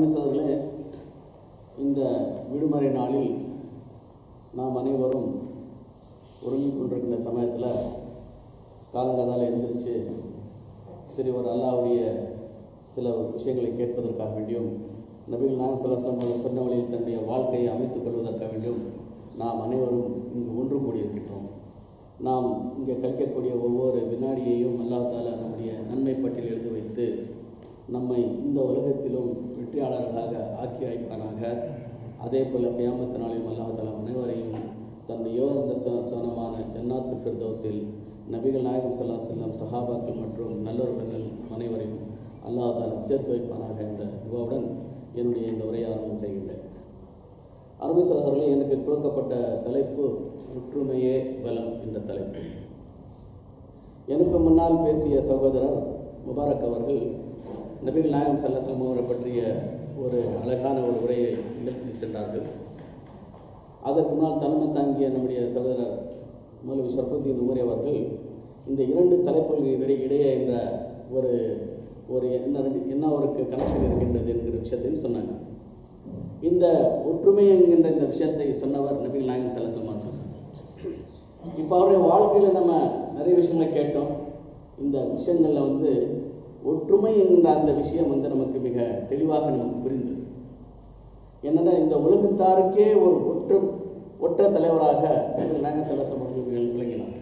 சகோதரர்களே இந்த விடுமுறை நாளில் நாம் அனைவரும் உறங்கிக் கொண்டிருக்கின்ற சமயத்தில் காலங்காதால் எழுந்திரிச்சு சரி ஒரு அல்லாவுடைய சில விஷயங்களை கேட்பதற்காக வேண்டியும் நபிகள் நாயகம் சல்லாஸ்லாம் அவர்கள் சொன்ன வழியில் தன்னுடைய வாழ்க்கையை அமைத்துக் கொள்வதற்காக வேண்டியும் நாம் அனைவரும் இங்கு ஒன்று கூடியிருக்கின்றோம் நாம் இங்கே கழிக்கக்கூடிய ஒவ்வொரு வினாடியையும் அல்லாஹ் தாலா நம்முடைய நன்மை பட்டியல் எழுதி வைத்து நம்மை இந்த உலகத்திலும் வெற்றியாளர்களாக ஆக்கி வைப்பானாக அதே போல் கியாமத்து நாளையும் அல்லாஹ் தாலா அனைவரையும் தன்னுடைய யோகந்த சோனமான ஜன்னாத்து ஃபிர்தோஸில் நபிகள் நாயகம் சல்லா செல்லம் சஹாபாக்கள் மற்றும் நல்லவர்கள் அனைவரையும் அல்லாஹ் தாலா சேர்த்து வைப்பானாக என்ற துவாவுடன் என்னுடைய இந்த உரையை ஆரம்பம் செய்கின்றேன் அருமை சகோதரர்களே எனக்கு கொடுக்கப்பட்ட தலைப்பு ஒற்றுமையே பலம் என்ற தலைப்பு எனக்கு முன்னால் பேசிய சகோதரர் முபாரக் அவர்கள் நபிகள் நாயகம் சல்லசலம் அவரை பற்றிய ஒரு அழகான ஒரு உரையை நிகழ்த்தி சென்றார்கள் அதற்கு முன்னால் தலைமை தாங்கிய நம்முடைய சகோதரர் மௌலவி ஷர்ஃபுத்தீன் உமரி அவர்கள் இந்த இரண்டு தலைப்புகளுக்கு இடையே இடையே என்ற ஒரு ஒரு என்ன ரெண்டு- என்ன ஒரு கனெக்ஷன் இருக்கின்றது என்கிற விஷயத்தையும் சொன்னாங்க இந்த ஒற்றுமை என்கின்ற இந்த விஷயத்தை சொன்னவர் நபிகள் நாயகம் சல்லசலம் அவர்கள் இப்போ அவருடைய வாழ்க்கையில் நம்ம நிறைய விஷயங்களை கேட்டோம் இந்த விஷயங்களில் வந்து ஒற்றுமை என்கின்ற அந்த விஷயம் வந்து நமக்கு மிக தெளிவாக நமக்கு புரிந்தது என்னன்னா இந்த உலகத்தாருக்கே ஒரு ஒற்று ஒற்ற தலைவராக நாங்கள் சில சமூகங்கள் விளங்கினார்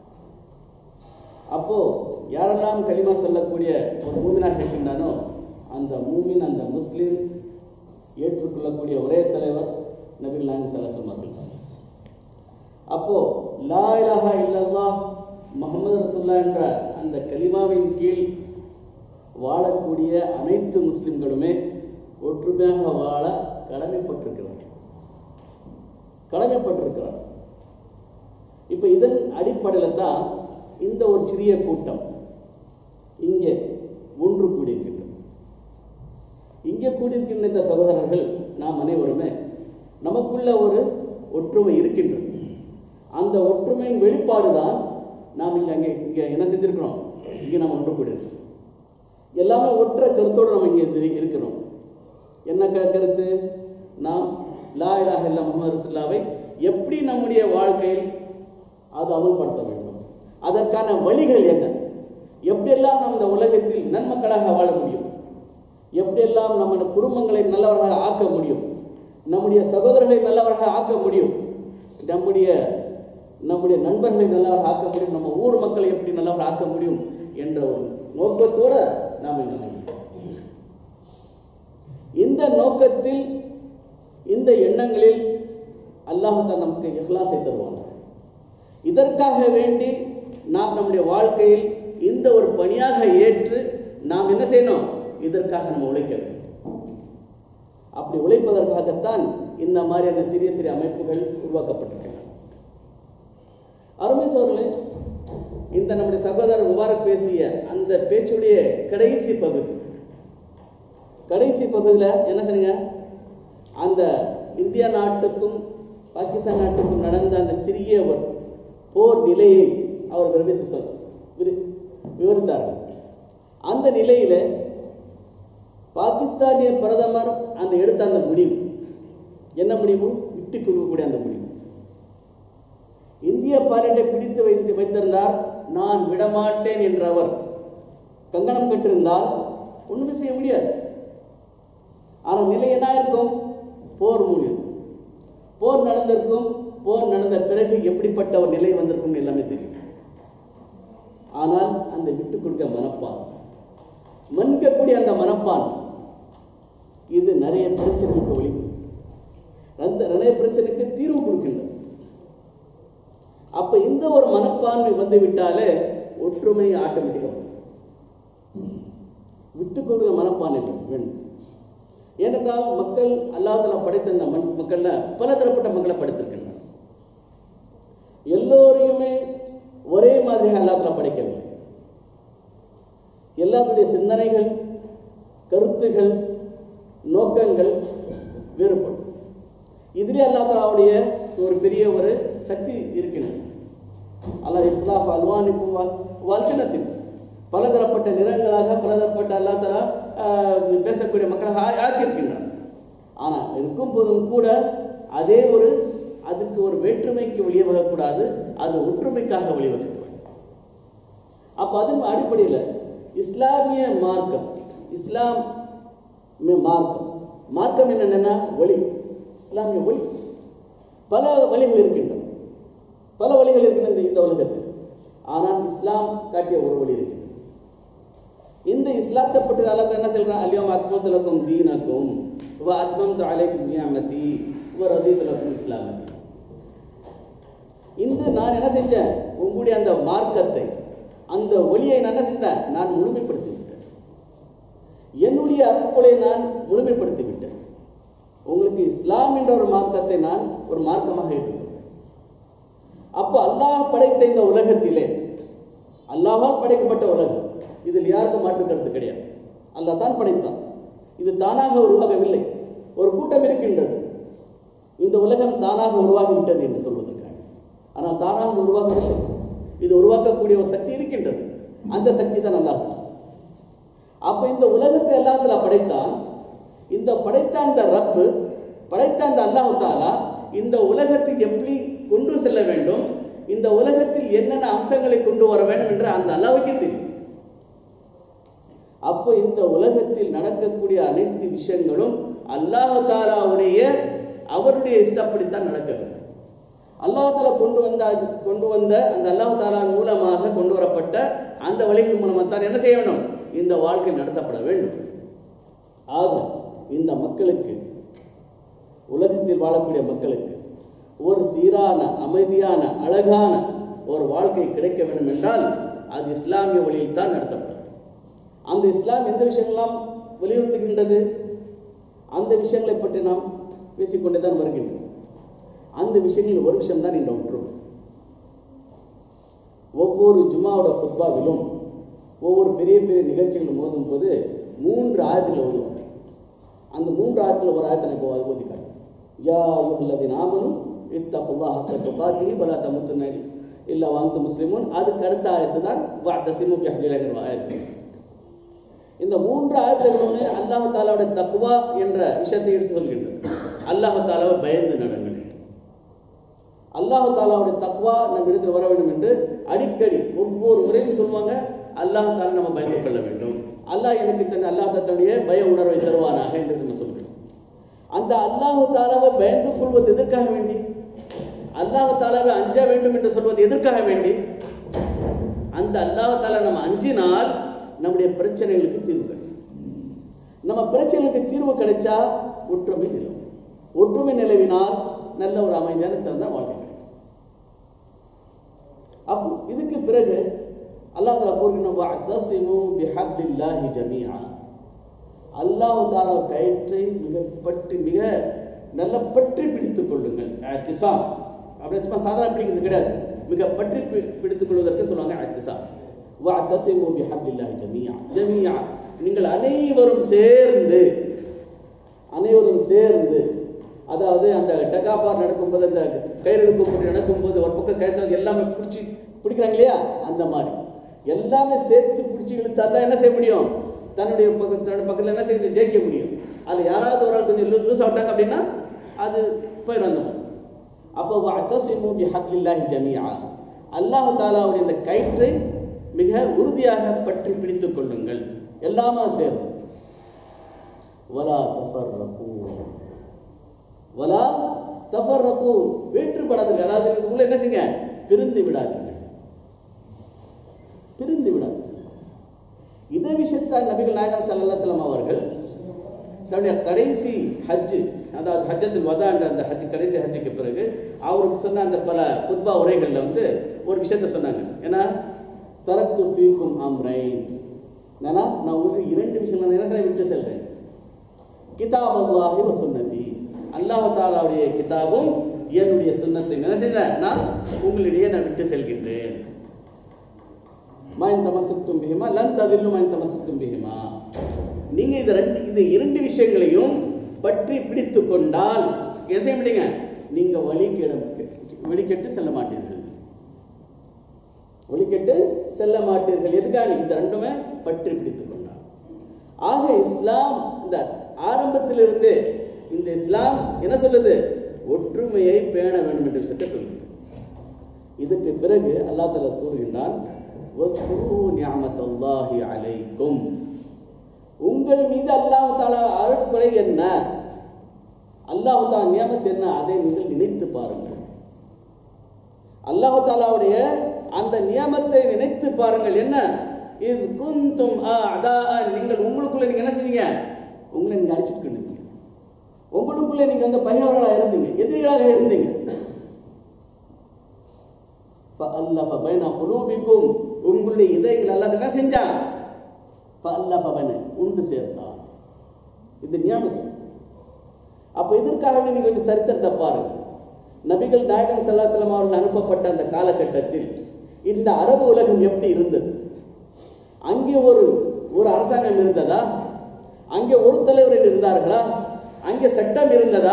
அப்போ யாரெல்லாம் கலிமா சொல்லக்கூடிய ஒரு மூமினாக இருக்கின்றானோ அந்த மூமின் அந்த முஸ்லீம் ஏற்றுக்கொள்ளக்கூடிய ஒரே தலைவர் நபிகள் நாயகம் சல்லாசம் அவர்கள் அப்போ லா இலாஹா இல்லல்லாஹ் முகமது ரசுல்லா என்ற அந்த கலிமாவின் கீழ் வாழக்கூடிய அனைத்து முஸ்லிம்களுமே ஒற்றுமையாக வாழ கடமைப்பட்டிருக்கிறார்கள் கடமைப்பட்டிருக்கிறார் இப்போ இதன் அடிப்படையில் தான் இந்த ஒரு சிறிய கூட்டம் இங்கே ஒன்று கூடியிருக்கின்றது இங்கே கூடியிருக்கின்ற இந்த சகோதரர்கள் நாம் அனைவருமே நமக்குள்ள ஒரு ஒற்றுமை இருக்கின்றது அந்த ஒற்றுமையின் வெளிப்பாடு தான் நாம் இங்கே அங்கே இங்கே என்ன செஞ்சிருக்கிறோம் இங்கே நாம் ஒன்று கூடியிருக்கோம் எல்லாமே ஒற்ற கருத்தோடு நம்ம இங்கே இரு- இருக்கிறோம் என்ன க- கருத்து நாம் லா இலாஹ இல்லா முகமது ரசுல்லாவை எப்படி நம்முடைய வாழ்க்கையில் அது அமல்படுத்த வேண்டும் அதற்கான வழிகள் என்ன எப்படியெல்லாம் நாம் இந்த உலகத்தில் நன்மக்களாக வாழ முடியும் எப்படியெல்லாம் நம்முடைய குடும்பங்களை நல்லவர்களாக ஆக்க முடியும் நம்முடைய சகோதரர்களை நல்லவர்களாக ஆக்க முடியும் நம்முடைய நம்முடைய நண்பர்களை நல்லவராக ஆக்க முடியும் நம்ம ஊர் மக்களை எப்படி நல்லவராக ஆக்க முடியும் என்ற ஒரு நோக்கத்தோட நாம் இங்கே வந்திருக்கோம். இந்த நோக்கத்தில் இந்த எண்ணங்களில் அல்லாஹால நமக்கு இஹ்லாஸை தருவாங்க இதற்காக வேண்டி நாம் நம்முடைய வாழ்க்கையில் இந்த ஒரு பணியாக ஏற்று நாம் என்ன செய்யணும் இதற்காக நம்ம உழைக்க வேண்டும் அப்படி உழைப்பதற்காகத்தான் இந்த மாதிரியான சிறிய சிறிய அமைப்புகள் உருவாக்கப்பட்டிருக்கின்றன அருமை சோர்களே இந்த நம்முடைய சகோதரர் முபாரக் பேசிய அந்த பேச்சுடைய கடைசி பகுதி கடைசி பகுதியில் என்ன செய்யுங்க அந்த இந்தியா நாட்டுக்கும் பாகிஸ்தான் நாட்டுக்கும் நடந்த அந்த சிறிய ஒரு போர் நிலையை அவர் விவரித்து சொல் விரி- விவரித்தார்கள் அந்த நிலையில் பாகிஸ்தானிய பிரதமர் அந்த எடுத்த அந்த முடிவு என்ன முடிவு விட்டு கொடுக்கக்கூடிய அந்த முடிவு இந்திய பைலட்டை பிடித்து வைத்து வைத்திருந்தார் நான் விடமாட்டேன் என்றவர் கங்கணம் கட்டிருந்தால் ஒன்றுமே செய்ய முடியாது ஆனால் நிலை என்ன இருக்கும் போர் மூலியம் போர் நடந்திருக்கும் போர் நடந்த பிறகு எப்படிப்பட்ட ஒரு நிலை வந்திருக்கும் எல்லாமே தெரியும் ஆனால் அந்த விட்டு கொடுக்க மனப்பான் மன்னிக்கக்கூடிய அந்த மனப்பான் இது நிறைய பிரச்சனைகளுக்கு ஒளி அந்த நிறைய பிரச்சனைக்கு தீர்வு கொடுக்கின்றது அப்ப இந்த ஒரு மனப்பான்மை வந்து விட்டாலே ஒற்றுமை ஆட்டோமேட்டிக்காக வரும் விட்டு கொடுக்க மனப்பான்மை வேண்டும் ஏனென்றால் மக்கள் அல்லாஹ் படைத்த இந்த மண் மக்கள்ல பல தரப்பட்ட மக்களை படைத்திருக்கின்றனர் எல்லோரையுமே ஒரே மாதிரி அல்லாஹ் படைக்கவில்லை எல்லாத்துடைய சிந்தனைகள் கருத்துகள் நோக்கங்கள் வேறுபடும் இதிலே அல்லாஹாவுடைய ஒரு பெரிய ஒரு சக்தி இருக்கின்றது அல்லாஹ் இஸ்லாஃப் அல்வானுக்கும் வல்சனத்தின் பலதரப்பட்ட நிறங்களாக பலதரப்பட்ட அல்லா தலா பேசக்கூடிய மக்களாக ஆ- ஆக்கியிருக்கின்றார் இருக்கும் போதும் கூட அதே ஒரு அதுக்கு ஒரு வேற்றுமைக்கு வழிவகக்கூடாது அது ஒற்றுமைக்காக வழிவகுக்க அப்போ அதன் அடிப்படையில் இஸ்லாமிய மார்க்கம் இஸ்லாம் மார்க்கம் மார்க்கம் என்னென்னா வழி இஸ்லாமிய வழி பல வழிகள் இருக்கின்றன பல வழிகள் இருக்கின்றன இந்த உலகத்தில் ஆனால் இஸ்லாம் காட்டிய ஒரு வழி இருக்கு இந்த இஸ்லாத்தை பற்றி அல்லாஹ் என்ன சொல்றான் அல்யோம் அக்மத்துலக்கும் தீனக்கும் வ அத்மம் அலைக்கும் நியாமதி வ ரதீத்துலக்கும் இஸ்லாமதி இன்று நான் என்ன செஞ்சேன் உங்களுடைய அந்த மார்க்கத்தை அந்த ஒளியை நான் என்ன செஞ்சேன் நான் முழுமைப்படுத்தி விட்டேன் என்னுடைய அருட்கொலை நான் முழுமைப்படுத்தி விட்டேன் உங்களுக்கு இஸ்லாம் என்ற ஒரு மார்க்கத்தை நான் ஒரு மார்க்கமாக ஏற்றுக்கொண்டேன் அப்போ அல்லாஹ் படைத்த இந்த உலகத்திலே அல்லாஹால் படைக்கப்பட்ட உலகம் இதில் யாருக்கும் மாற்று கருத்து கிடையாது அல்லாஹ் தான் படைத்தான் இது தானாக உருவாகவில்லை ஒரு கூட்டம் இருக்கின்றது இந்த உலகம் தானாக உருவாகிவிட்டது என்று சொல்வதற்காக ஆனால் தானாக உருவாகவில்லை இது உருவாக்கக்கூடிய ஒரு சக்தி இருக்கின்றது அந்த சக்தி தான் அல்லாஹ் தான் அப்போ இந்த உலகத்தை அல்லாஹ் படைத்தான் இந்த படைத்த அந்த ரப்பு படைத்த அந்த அல்லாஹ் தாலா இந்த உலகத்தை எப்படி கொண்டு செல்ல வேண்டும் இந்த உலகத்தில் என்னென்ன அம்சங்களை கொண்டு வர வேண்டும் என்று அந்த அல்லாவுக்கே தெரியும் அப்போ இந்த உலகத்தில் நடக்கக்கூடிய அனைத்து விஷயங்களும் அல்லாஹ் தாலாவுடைய அவருடைய இஷ்டப்படித்தான் நடக்க வேண்டும் அல்லாஹ் தாலா கொண்டு வந்த கொண்டு வந்த அந்த அல்லாஹ் தாலா மூலமாக கொண்டு வரப்பட்ட அந்த வழிகள் மூலமாக தான் என்ன செய்ய வேண்டும் இந்த வாழ்க்கை நடத்தப்பட வேண்டும் ஆக இந்த மக்களுக்கு உலகத்தில் வாழக்கூடிய மக்களுக்கு ஒரு சீரான அமைதியான அழகான ஒரு வாழ்க்கை கிடைக்க வேண்டும் என்றால் அது இஸ்லாமிய வழியில் தான் நடத்தப்படும் அந்த இஸ்லாம் எந்த விஷயங்கள்லாம் வலியுறுத்துகின்றது அந்த விஷயங்களை பற்றி நாம் பேசிக்கொண்டே தான் வருகின்றோம் அந்த விஷயங்களில் ஒரு விஷயம் தான் இந்த ஒற்றுமை ஒவ்வொரு ஜுமாவோட குத்பாவிலும் ஒவ்வொரு பெரிய பெரிய நிகழ்ச்சிகள் மோதும் போது மூன்று ஆயத்தில் ஓதுவார்கள் அந்த மூன்று ஆயத்தில் ஒரு ஆயத்தை இப்போ அது ஓதி காட்டு யா யுஹல்லதி நாமனும் இத்தகுல்லா ஹக்க துகாத்தி பலா தமுத்துன இல்லா வாந்து முஸ்லிமுன் அதுக்கு அடுத்த ஆயத்து தான் வா தசிமு பிஹபிலங்கிற ஆயத்து இந்த மூன்று ஆயத்துகளுமே அல்லாஹ் தாலாவுடைய தக்குவா என்ற விஷயத்தை எடுத்து சொல்கின்றது அல்லாஹ் தாலாவை பயந்து நடங்கள் அல்லாஹ் தாலாவுடைய தக்குவா நம்ம இடத்தில் வர வேண்டும் என்று அடிக்கடி ஒவ்வொரு முறையும் சொல்லுவாங்க அல்லாஹ் தாலா நம்ம பயந்து கொள்ள வேண்டும் அல்லாஹ் எனக்கு தன் அல்லாஹ் தன்னுடைய பய உணர்வை தருவானாக என்று நம்ம சொல்கிறோம் அந்த அல்லாஹு தாலாவை பயந்து கொள்வது எதற்காக வேண்டி அல்லாஹு தாலாவை அஞ்ச வேண்டும் என்று சொல்வது எதற்காக வேண்டி அந்த அல்லாஹ் தாலா நம்ம அஞ்சினால் நம்முடைய பிரச்சனைகளுக்கு தீர்வு கிடைக்கும் நம்ம பிரச்சனைகளுக்கு தீர்வு கிடைச்சா ஒற்றுமை நிலவும் ஒற்றுமை நிலவினால் நல்ல ஒரு அமைதியான சிறந்த வாழ்க்கை கிடைக்கும் அப்போ இதுக்கு பிறகு அல்லாஹ் தாலா கூறுகின்ற ஜமீஆ அல்லாஹு தாலா கயிற்றை மிக பற்றி மிக நல்ல பற்றி பிடித்துக் கொள்ளுங்கள் ஆத்திசாம் அப்படி சும்மா சாதாரண பிடிக்கிறது கிடையாது மிக பற்றி பி- பிடித்துக் கொள்வதற்கு சொல்லுவாங்க ஆத்திசாம் வா தசிமு பிஹப்லில்லாஹி ஜமீஆ ஜமீஆ நீங்கள் அனைவரும் சேர்ந்து அனைவரும் சேர்ந்து அதாவது அந்த டகாஃபார் நடக்கும்போது அந்த கயிறு போட்டி நடக்கும்போது ஒரு பக்கம் கயிறு எல்லாமே பிடிச்சி பிடிக்கிறாங்க இல்லையா அந்த மாதிரி எல்லாமே சேர்த்து பிடிச்சி இழுத்தா தான் என்ன செய்ய முடியும் தன்னுடைய பக்கம் தன்னுடைய பக்கத்தில் என்ன செய்ய முடியும்? ஜெயிக்க முடியும் அதில் யாராவது ஒரு ஆள் கொஞ்சம் லூஸ் ஆகிட்டாங்க அப்படின்னா அது போயிடும் அந்த மாதிரி அப்போ அத்தசிமு பி ஹப்லில்லாஹி ஜமீஆ அல்லாஹ் தாலாவுடைய இந்த கயிற்றை மிக உறுதியாக பற்றி பிடித்துக் கொள்ளுங்கள் எல்லாமே சேர்ந்து வலா தஃபர்ரகு வலா தஃபர்ரகு வேற்றுப்படாதீர்கள் அதாவது இதுக்குள்ள என்ன செய்யுங்க பிரிந்து விடாதீர்கள் பிரிந்து விடாதீர்கள் இதே விஷயத்தான் நபிகள் நாயகம் ஸல்லல்லாஹு அலைஹி வஸல்லம் அவர்கள் தன்னுடைய கடைசி ஹஜ்ஜு அதாவது ஹஜ்ஜத்துல் வதா என்ற அந்த ஹஜ் கடைசி ஹஜ்ஜுக்கு பிறகு அவருக்கு சொன்ன அந்த பல குத்பா உரைகளில் வந்து ஒரு விஷயத்த சொன்னாங்க ஏன்னா தரத்து ஃபீக்கும் அம்ரைன் என்னன்னா நான் உங்களுக்கு இரண்டு விஷயம் நான் என்ன செய்ய விட்டு செல்றேன் கிதாப் அல்லாஹி வ சுன்னதி அல்லாஹ் தாலாவுடைய கிதாபும் என்னுடைய சுன்னத்தை என்ன செய்றேன் நான் உங்களிடையே நான் விட்டு செல்கின்றேன் மைன் தமசுத்தும் பிஹிமா லன் ததில்லு மைன் தமசுத்தும் பிஹிமா நீங்க இது ரெண்டு இது இரண்டு விஷயங்களையும் பற்றி பிடித்து கொண்டால் என்ன செய்ய மாட்டீங்க நீங்க வழிகேட வழிகெட்டு செல்ல மாட்டீர்கள் ஒளிக்கெட்டு செல்ல மாட்டீர்கள் எதுக்காக இந்த ரெண்டுமே பற்றி பிடித்துக் கொண்டார் ஆக இஸ்லாம் இந்த ஆரம்பத்திலிருந்து இந்த இஸ்லாம் என்ன சொல்லுது ஒற்றுமையை பேண வேண்டும் என்று விஷயத்தை சொல்லுது இதுக்கு பிறகு அல்லாஹ் தஆலா கூறுகின்றான் "வத்குரு நிஅமத்தல்லாஹி அலைக்கும் உங்கள் மீது அல்லாஹ் தாலா அருட்படை என்ன அல்லாஹ் தாலா நியமத் என்ன அதை நீங்கள் நினைத்து பாருங்கள் அல்லாஹ் தாலாவுடைய அந்த நியமத்தை நினைத்து பாருங்கள் என்ன இது குந்தும் அதான் நீங்கள் உங்களுக்குள்ள நீங்க என்ன செய்வீங்க உங்களை நீங்க அடிச்சுட்டு இருந்தீங்க உங்களுக்குள்ளே நீங்க அந்த பகைவர்களாக இருந்தீங்க எதிரிகளாக இருந்தீங்க فألف بين قلوبكم உங்களுடைய இதயங்கள் அல்லாஹ் என்ன செஞ்சான் فألف بين உண்டு சேர்த்தான் இது நியமத்து அப்ப இதற்காக நீங்க கொஞ்சம் சரித்திரத்தை பாருங்க நபிகள் நாயகம் ஸல்லல்லாஹு அவர்கள் அனுப்பப்பட்ட அந்த காலகட்டத்தில் இந்த அரபு உலகம் எப்படி இருந்தது அங்கே ஒரு ஒரு அரசாங்கம் இருந்ததா அங்கே ஒரு தலைவர்கள் இருந்தார்களா அங்கே சட்டம் இருந்ததா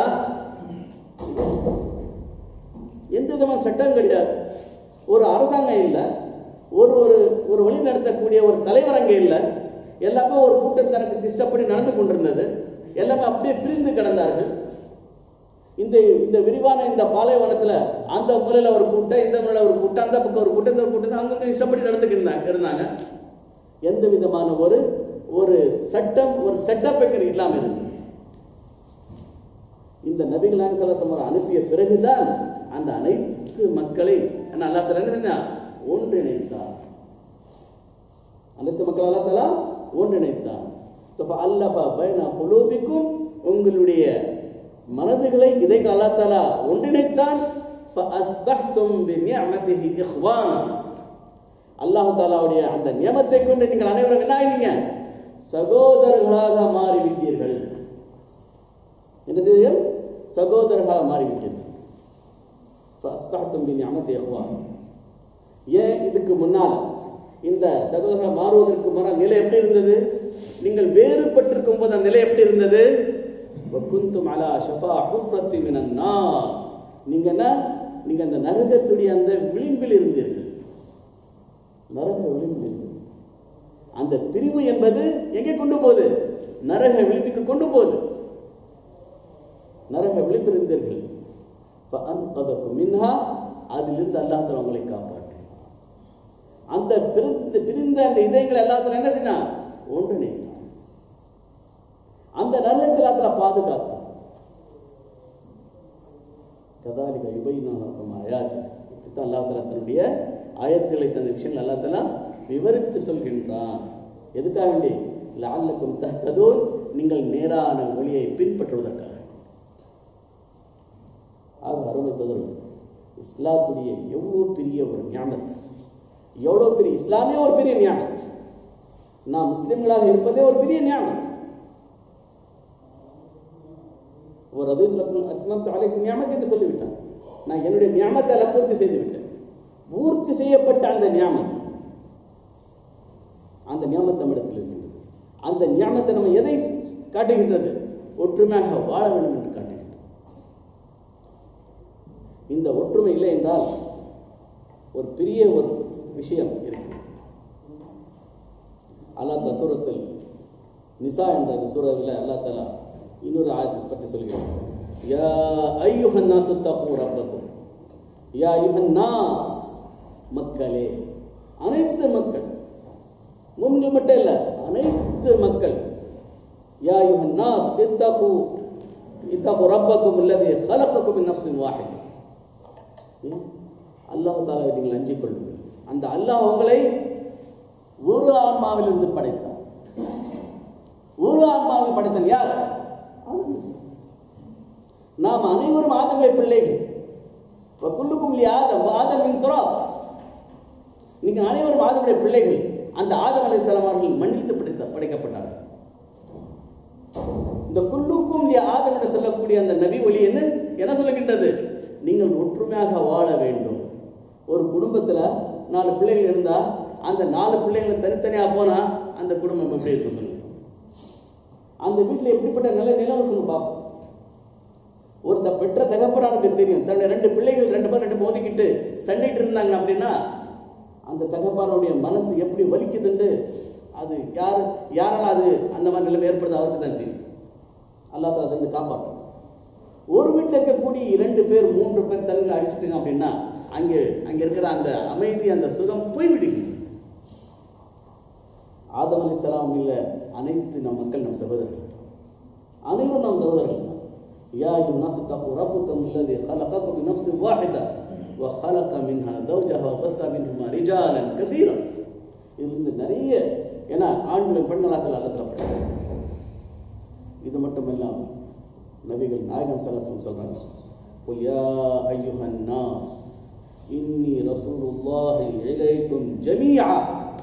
எந்த விதமான சட்டம் கிடையாது ஒரு அரசாங்கம் இல்லை ஒரு ஒரு ஒரு வழி நடத்தக்கூடிய ஒரு தலைவர் அங்கே இல்லை எல்லாமே ஒரு கூட்டம் தனக்கு இஷ்டப்படி நடந்து கொண்டிருந்தது எல்லாமே அப்படியே பிரிந்து கிடந்தார்கள் இந்த இந்த விரிவான இந்த பாலைவனத்தில் அந்த மூலையில் ஒரு கூட்டம் இந்த மூலையில் ஒரு கூட்டம் அந்த பக்கம் ஒரு கூட்டம் இந்த ஒரு கூட்டம் அங்கங்கே இஷ்டப்படி நடந்துக்கிட்டு இருந்தாங்க எந்த விதமான ஒரு ஒரு சட்டம் ஒரு செட்டப் எங்கே இல்லாமல் இருந்தது இந்த நபிகள் நாயகம் ஸல்லல்லாஹு அலைஹி அனுப்பிய பிறகுதான் அந்த அனைத்து மக்களை என்ன அல்லாஹ் தஆலா என்ன செஞ்சான் ஒன்றிணைத்தார் அனைத்து மக்கள் அல்லாஹ் தஆலா ஒன்றிணைத்தார் அல்லஃப பைன குலூபிக்கும் உங்களுடைய மனதுகளை இதை அல்லாஹ் தஆலா ஒன்றிணைத்தான் ஃபஅஸ்பஹ்தும் பிநிஅமதிஹி இஹ்வானா அல்லாஹ் தாலாவுடைய அந்த நியமத்தை கொண்டு நீங்கள் அனைவரும் என்ன ஆயினீங்க சகோதரர்களாக மாறிவிட்டீர்கள் என்ன செய்தீர்கள் சகோதரர்களாக மாறிவிட்டீர்கள் ஃபஅஸ்பஹ்தும் பிநிஅமதி இஹ்வானா ஏன் இதுக்கு முன்னால் இந்த சகோதரர்கள் மாறுவதற்கு முன்னால் நிலை எப்படி இருந்தது நீங்கள் வேறுபட்டிருக்கும் போது அந்த நிலை எப்படி இருந்தது வக்குந்தும் அலா ஷஃபா ஹுஃப்ரத்தி மினன் நார் நீங்க என்ன நீங்க அந்த நரகத்துடைய அந்த விளிம்பில் இருந்தீர்கள் நரக விளிம்பில் இருந்தது அந்த பிரிவு என்பது எங்கே கொண்டு போகுது நரக விளிம்புக்கு கொண்டு போகுது நரக விளிம்பில் இருந்தீர்கள் ஃபஅன்கதக்கும் மின்ஹா அதிலிருந்து அல்லாஹ் தஆலா உங்களை காப்பாற்றினார் அந்த பிரிந்த பிரிந்த அந்த இதயங்களை எல்லாத்துல என்ன செய்யணும் ஒன்றிணைத்தான் அந்த நரகத்தில் அதுல பாதுகாத்தான் கதாலிக யுபைனாக்கும் ஆயாத்து இப்படித்தான் அல்லாஹ் தஆலா தன்னுடைய ஆயத்துகளை தந்த விஷயங்கள் அல்லாஹ் தஆலா விவரித்து சொல்கின்றான் எதுக்காக வேண்டி லஅல்லக்கும் தஹ்ததூன் நீங்கள் நேரான வழியை பின்பற்றுவதற்காக ஆக அருமை சோதரர்கள் இஸ்லாத்துடைய எவ்வளோ பெரிய ஒரு ஞானத் எவ்வளோ பெரிய இஸ்லாமே ஒரு பெரிய ஞானத் நாம் முஸ்லிம்களாக இருப்பதே ஒரு பெரிய ஞானத் ஒரு அதீத்தில் அத்மம் அலைக்கும் ஞாபகம் என்று சொல்லிவிட்டான் நான் என்னுடைய ஞாபகத்தை எல்லாம் பூர்த்தி செய்து விட்டேன் பூர்த்தி செய்யப்பட்ட அந்த ஞாபகத் அந்த ஞாபகம் நம்மிடத்தில் இருக்கின்றது அந்த ஞாபகத்தை நம்ம எதை காட்டுகின்றது ஒற்றுமையாக வாழ வேண்டும் என்று காட்டுகின்றது இந்த ஒற்றுமை இல்லை என்றால் ஒரு பெரிய ஒரு விஷயம் இருக்கு அல்லாஹ் தஆலா சூரத்தில் நிசா என்ற அந்த சூரத்தில் அல்லாஹ் தஆலா இன்னொரு ஆயத்தை பற்றி சொல்கிறார் யா ஐயுஹன் நாசு தப்பு ரப்பக்கும் யா ஐயுஹன் நாஸ் மக்களே அனைத்து மக்கள் மூமின்கள் மட்டும் இல்லை அனைத்து மக்கள் யா ஐயுஹன் நாஸ் இத்தகு இத்தகு ரப்பக்கும் அல்லது ஹலக்கக்கும் மின் நஃப்ஸின் வாஹித் அல்லாஹ் தாலாவை நீங்கள் அஞ்சிக் கொள்ளுங்கள் அந்த அல்லாஹ் உங்களை ஒரு ஆன்மாவிலிருந்து படைத்தார் ஒரு ஆன்மாவை படைத்தான் யார் ஆதம் நாம் அனைவரும் ஆதமுடைய பிள்ளைகள் குல்லுக்கும் லி ஆதம் ஆதம் மின் துரா நீங்கள் அனைவரும் ஆதமுடைய பிள்ளைகள் அந்த ஆதம் அலை அவர்கள் மன்னித்து படைத்த படைக்கப்பட்டார்கள் இந்த குல்லுக்கும் லி ஆதம் என்று சொல்லக்கூடிய அந்த நபி ஒளி என்ன என்ன சொல்லுகின்றது நீங்கள் ஒற்றுமையாக வாழ வேண்டும் ஒரு குடும்பத்தில் நாலு பிள்ளைகள் இருந்தால் அந்த நாலு பிள்ளைங்களை தனித்தனியாக போனால் அந்த குடும்பம் எப்படி இருக்கும் சொல்லுங்க அந்த வீட்டில் எப்படிப்பட்ட நல்ல நிலவு சொல்லு பார்ப்போம் ஒருத்த பெற்ற தகப்பனாருக்கு தெரியும் தன்னுடைய ரெண்டு பிள்ளைகள் ரெண்டு பேர் ரெண்டு மோதிக்கிட்டு சண்டைட்டு இருந்தாங்க அப்படின்னா அந்த தகப்பனுடைய மனசு எப்படி வலிக்குதுண்டு அது யார் யாரால் அது அந்த மாதிரி நிலைமை ஏற்படுது அவருக்கு தான் தெரியும் அல்லா தலா அதிலிருந்து காப்பாற்றணும் ஒரு வீட்டில் இருக்கக்கூடிய இரண்டு பேர் மூன்று பேர் தலையில் அடிச்சிட்டுங்க அப்படின்னா அங்கே அங்கே இருக்கிற அந்த அமைதி அந்த சுகம் போய்விடுங்க ஆதம் அலிஸ்லாம் இல்லை அனைத்து நம் மக்கள் நம் சகோதரர்கள் அனைவரும் நம் சகோதரர்கள் தான் யா யுனாசு தப்பு ரப்புக்கம் இல்லது خلقكم من نفس واحدة وخلق منها زوجها وبث منهما رجالا كثيرا இருந்து நிறைய ஏன்னா ஆண்களும் பெண்களாத்தில் அல்லத்தில் இது மட்டும் இல்லாமல் நபிகள் நாயகம் சலாசலம் சொல்றாங்க قل يا أيها الناس إني رسول الله إليكم جميعا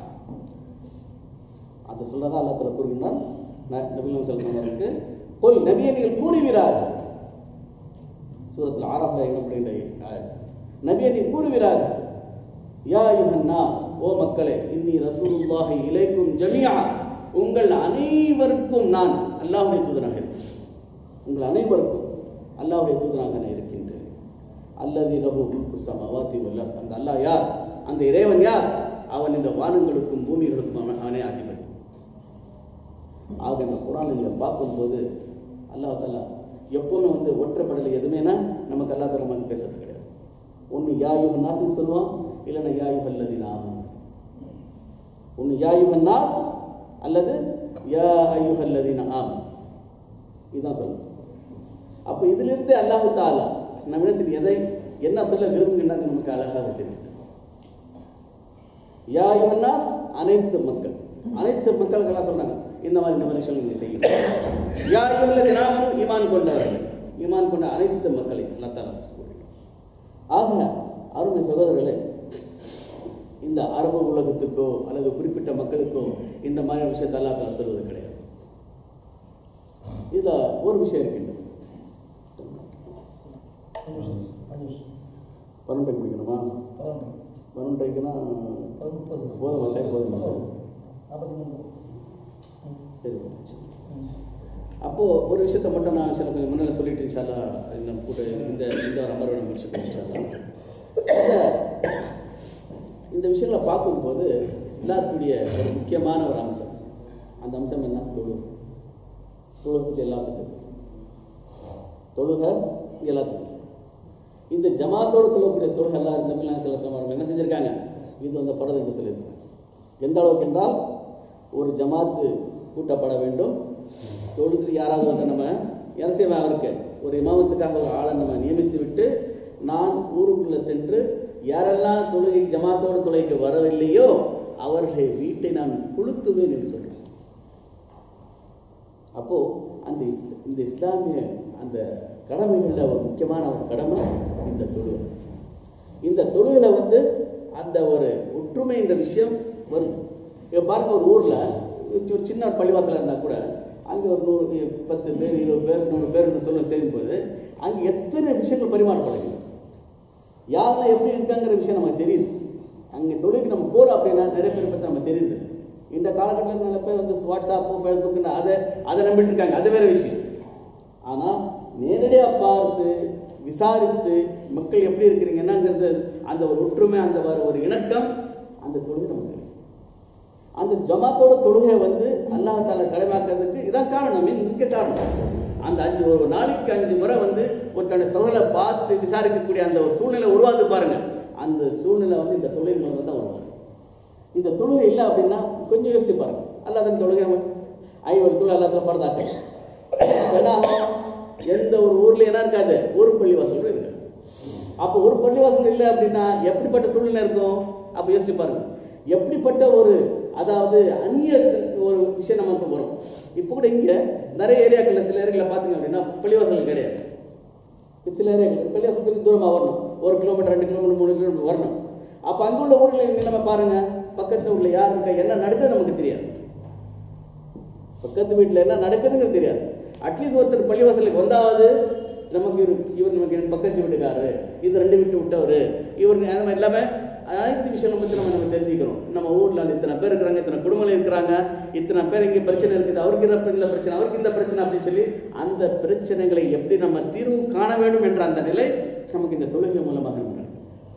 அதை சொல்றதா அல்லா தலா கூறுகின்றான் நபிகள் சலாசலம் அவர்களுக்கு கொல் நபியை நீங்கள் கூறுவீராக சூரத்தில் ஆறாஃபில் எண்ணப்படுகின்ற ஆயத் நபியை நீ கூறுவீராக யா யுஹன்னாஸ் ஓ மக்களே இன்னி ரசூலுல்லாஹி இலைக்கும் ஜமியா உங்கள் அனைவருக்கும் நான் அல்லாஹ்வுடைய தூதனாக இருக்கிறேன் உங்கள் அனைவருக்கும் அல்லாஹ்வுடைய தூதனாக நான் இருக்கின்றேன் அல்லது லஹு முல்கு சமாவாத்தி வல்லர் அந்த அல்லாஹ் யார் அந்த இறைவன் யார் அவன் இந்த வானங்களுக்கும் பூமிகளுக்கும் அவன் அவனே அதிபதி ஆக இந்த குரான் நீங்கள் பார்க்கும்போது அல்லாஹ் தாலா எப்போவுமே வந்து ஒற்றைப்படலை எதுவுமேனா நமக்கு அல்லா தலா மாதிரி பேசுறது கிடையாது ஒன்று யாயுக நாஸ்ன்னு சொல்லுவான் இல்லைன்னா யாயுக அல்லது நாம ஒன்று யாயுக நாஸ் அல்லது யா ஐயுக அல்லதீன ஆமன் இதுதான் சொல்லணும் அப்போ இதிலிருந்து அல்லாஹு தாலா நம்மிடத்தில் எதை என்ன சொல்ல விரும்புகின்றான்னு நமக்கு அழகாக தெரியும் யா யுஹன்னாஸ் அனைத்து மக்கள் அனைத்து மக்களுக்கு எல்லாம் சொன்னாங்க இந்த மாதிரி இந்த மாதிரி சொல்லி நீங்கள் செய்யணும் யா யுஹல்லதி நாமனும் ஈமான் கொண்டவர்கள் ஈமான் கொண்ட அனைத்து மக்களை அல்லா தாலா சொல்கிறாங்க ஆக அருமை சகோதரர்களே இந்த அரபு உலகத்துக்கோ அல்லது குறிப்பிட்ட மக்களுக்கோ இந்த மாதிரி விஷயத்தை அல்லா தாலா சொல்வது கிடையாது இதில் ஒரு விஷயம் இருக்கின்றது பன்னெண்டு முடிக்கணுமா பன்னெண்டுக்குன்னா போதும் இல்லை போதும் இல்லை சரி அப்போது ஒரு விஷயத்த மட்டும் நான் சில கொஞ்சம் முன்னால் சொல்லிட்டு இன்ஷால்லா நம்ம கூட இந்த இந்த ஒரு அமர்வை நம்ம முடிச்சுக்கோம் இன்ஷால்லா இந்த- இந்த விஷயங்களை பார்க்கும்போது இஸ்லாத்துடைய ஒரு முக்கியமான ஒரு அம்சம் அந்த அம்சம் என்ன தொழு தொழுகு எல்லாத்துக்கும் தெரியும் தொழுக எல்லாத்துக்கும் தெரியும் இந்த ஜமாத்தோடு தொழக்கூடிய தொழுகை எல்லா நபிலாம் சில சமரம் என்ன செஞ்சுருக்காங்க இது வந்து ஃபரது என்று சொல்லியிருக்காங்க எந்த அளவுக்கு என்றால் ஒரு ஜமாத்து கூட்டப்பட வேண்டும் தொழுது யாராவது வந்து நம்ம என்ன செய்வேன் அவருக்கு ஒரு இமாமத்துக்காக ஒரு ஆளை நம்ம நியமித்து விட்டு நான் ஊருக்குள்ளே சென்று யாரெல்லாம் தொழுகை ஜமாத்தோடு தொழுகைக்கு வரவில்லையோ அவர்களை வீட்டை நான் கொளுத்துவேன் என்று சொல்கிறேன் அப்போது அந்த இஸ் இந்த இஸ்லாமிய அந்த கடமைகளில் ஒரு முக்கியமான ஒரு கடமை இந்த தொழுகை இந்த தொழுகையில் வந்து அந்த ஒரு ஒற்றுமை என்ற விஷயம் வருது இப்போ பாருங்க ஒரு ஊரில் ஒரு சின்ன ஒரு பள்ளிவாசல் இருந்தால் கூட அங்கே ஒரு நூறு பத்து பேர் இருபது பேர் நூறு பேர் சொல்ல சேரும்போது அங்கே எத்தனை விஷயங்கள் பரிமாறப்படுகிறது யாரெல்லாம் எப்படி இருக்காங்கிற விஷயம் நமக்கு தெரியுது அங்கே தொழிலுக்கு நம்ம போகல அப்படின்னா நிறைய பேர் பற்றி நம்ம தெரியுது இந்த காலகட்டத்தில் நிறைய பேர் வந்து வாட்ஸ்அப்பு ஃபேஸ்புக்குன்னு அதை அதை நம்பிட்டு இருக்காங்க அது வேற விஷயம் ஆனால் நேரடியாக பார்த்து விசாரித்து மக்கள் எப்படி இருக்கிறீங்க என்னங்கிறது அந்த ஒரு ஒற்றுமை அந்த ஒரு ஒரு இணக்கம் அந்த தொழுகை நமக்கு கிடைக்கும். அந்த ஜமாத்தோட தொழுகை வந்து அல்லாஹ் தாலா கடமாக்கிறதுக்கு இதான் காரணம் மிக முக்கிய காரணம் அந்த அஞ்சு ஒரு நாளைக்கு அஞ்சு முறை வந்து ஒரு தன்னுடைய சகோதரை பார்த்து விசாரிக்கக்கூடிய அந்த ஒரு சூழ்நிலை உருவாது பாருங்க அந்த சூழ்நிலை வந்து இந்த தொழுகை மூலம் தான் உருவாது இந்த தொழுகை இல்லை அப்படின்னா கொஞ்சம் யோசிச்சு பாருங்க அல்லாத தொழுகை நம்ம ஐவர் தொழில் எல்லாத்துல ஃபர்தாக்க ஏன்னா எந்த ஒரு ஊர்ல என்ன இருக்காது ஒரு பள்ளிவாசல் கூட இருக்காது அப்போ ஒரு பள்ளிவாசல் இல்லை அப்படின்னா எப்படிப்பட்ட சூழ்நிலை இருக்கும் அப்போ யோசிச்சு பாருங்க எப்படிப்பட்ட ஒரு அதாவது அந்நிய ஒரு விஷயம் நமக்கு வரும் இப்போ கூட இங்கே நிறைய ஏரியாக்களில் சில ஏரியாக்களில் பார்த்தீங்க அப்படின்னா பள்ளிவாசல் கிடையாது சில ஏரியாக்கள் பள்ளிவாசல் கொஞ்சம் தூரமாக வரணும் ஒரு கிலோமீட்டர் ரெண்டு கிலோமீட்டர் மூணு கிலோமீட்டர் வரணும் அப்போ அங்கே உள்ள ஊரில் நிலைமை பாருங்க பக்கத்து ஊரில் யார் இருக்கா என்ன நடக்குது நமக்கு தெரியாது பக்கத்து வீட்டில் என்ன நடக்குதுங்கிறது தெரியாது அட்லீஸ்ட் ஒருத்தர் பள்ளிவாசலுக்கு வந்தாவது நமக்கு இவர் இவர் நமக்கு என் பக்கத்து வீட்டுக்காரரு இது ரெண்டு வீட்டு விட்டவர் இவர் அந்த மாதிரி எல்லாமே அனைத்து விஷயங்களை பற்றி நம்ம நம்ம தெரிஞ்சுக்கிறோம் நம்ம ஊரில் வந்து இத்தனை பேர் இருக்கிறாங்க இத்தனை குடும்பங்கள் இருக்கிறாங்க இத்தனை பேர் இங்கே பிரச்சனை இருக்குது அவருக்கு இந்த இந்த பிரச்சனை அவருக்கு இந்த பிரச்சனை அப்படின்னு சொல்லி அந்த பிரச்சனைகளை எப்படி நம்ம தீர்வு காண வேண்டும் என்ற அந்த நிலை நமக்கு இந்த தொழுகை மூலமாக நமக்கு நடக்குது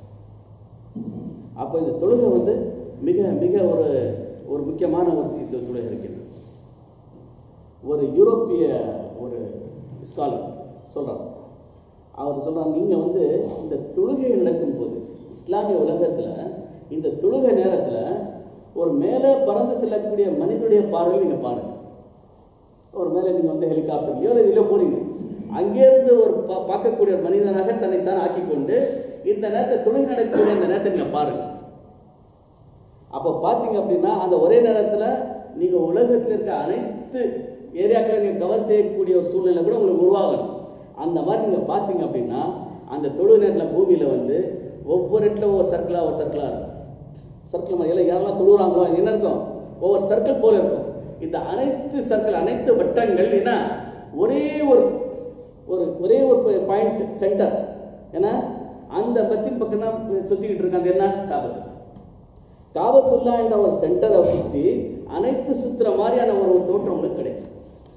அப்போ இந்த தொழுகை வந்து மிக மிக ஒரு ஒரு முக்கியமான ஒரு இது தொழுகை இருக்கின்றது ஒரு யூரோப்பிய ஒரு ஸ்காலர் சொல்கிறார் அவர் சொல்கிறார் நீங்கள் வந்து இந்த தொழுகை நடக்கும்போது இஸ்லாமிய உலகத்தில் இந்த தொழுகை நேரத்தில் ஒரு மேலே பறந்து செல்லக்கூடிய மனிதனுடைய பார்வையில் நீங்கள் பாருங்கள் ஒரு மேலே நீங்கள் வந்து ஹெலிகாப்டர்லையோ இல்லை இதில் போகிறீங்க அங்கேருந்து ஒரு பா பார்க்கக்கூடிய ஒரு மனிதனாக தன்னைத்தான் ஆக்கிக்கொண்டு இந்த நேரத்தை தொழுகை நடக்கக்கூடிய இந்த நேரத்தை நீங்கள் பாருங்கள் அப்போ பார்த்தீங்க அப்படின்னா அந்த ஒரே நேரத்தில் நீங்கள் உலகத்தில் இருக்க அனைத்து ஏரியாக்களை நீங்கள் கவர் செய்யக்கூடிய ஒரு சூழ்நிலை கூட உங்களுக்கு உருவாகணும் அந்த மாதிரி நீங்கள் பார்த்தீங்க அப்படின்னா அந்த தொழு நேரத்தில் பூமியில் வந்து ஒவ்வொரு இடத்துல ஒவ்வொரு சர்க்கிளாக ஒரு சர்க்கிளாக இருக்கும் சர்க்கிள் மாதிரி எல்லாம் யாரெல்லாம் தொழுகிறாங்களோ அது என்ன இருக்கும் ஒவ்வொரு சர்க்கிள் போல இருக்கும் இந்த அனைத்து சர்க்கிள் அனைத்து வட்டங்கள் என்ன ஒரே ஒரு ஒரு ஒரே ஒரு பாயிண்ட் சென்டர் ஏன்னா அந்த பத்தின் பக்கம் தான் சுற்றிக்கிட்டு இருக்கு அந்த என்ன காபத்து காபத்துல்லா என்ற ஒரு சென்டரை சுற்றி அனைத்து சுற்றுற மாதிரியான ஒரு தோற்றம் உங்களுக்கு கிடைக்கும்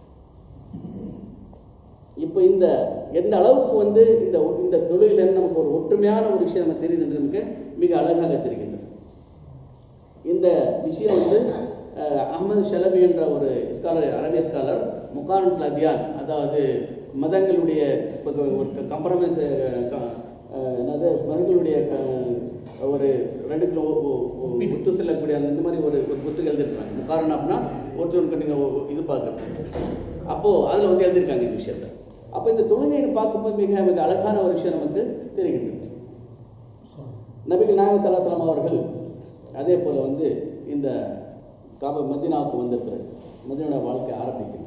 இப்போ இந்த எந்த அளவுக்கு வந்து இந்த இந்த தொழிலில் நமக்கு ஒரு ஒற்றுமையான ஒரு விஷயம் நம்ம தெரியுது என்று நமக்கு மிக அழகாக தெரிகின்றது இந்த விஷயம் வந்து அஹ், அஹ்மது ஷலபி என்ற ஒரு ஸ்காலர் அரபிய ஸ்காலர் முகானத் தியான் அதாவது மதங்களுடைய இப்ப ஒரு கம்ப்ரமைஸ் என்னது மதங்களுடைய க- ஒரு ரெண்டு கிலோ ஒத்து செல்லக்கூடிய அந்த இந்த மாதிரி ஒரு ஒரு புத்தகம் எழுதியிருக்காங்க முக்காரன் அப்படின்னா ஒருத்தவனுக்கு நீங்கள் இது பார்க்குறது அப்போது அதில் வந்து எழுதியிருக்காங்க இந்த விஷயத்தை அப்போ இந்த தொழுகையை பார்க்கும்போது மிக மிக அழகான ஒரு விஷயம் நமக்கு தெரிகின்றது நபிகள் நாயகம் சல்லாசலம் அவர்கள் அதே போல் வந்து இந்த காப மதினாவுக்கு வந்த பிறகு மதினோட வாழ்க்கை ஆரம்பிக்கின்றது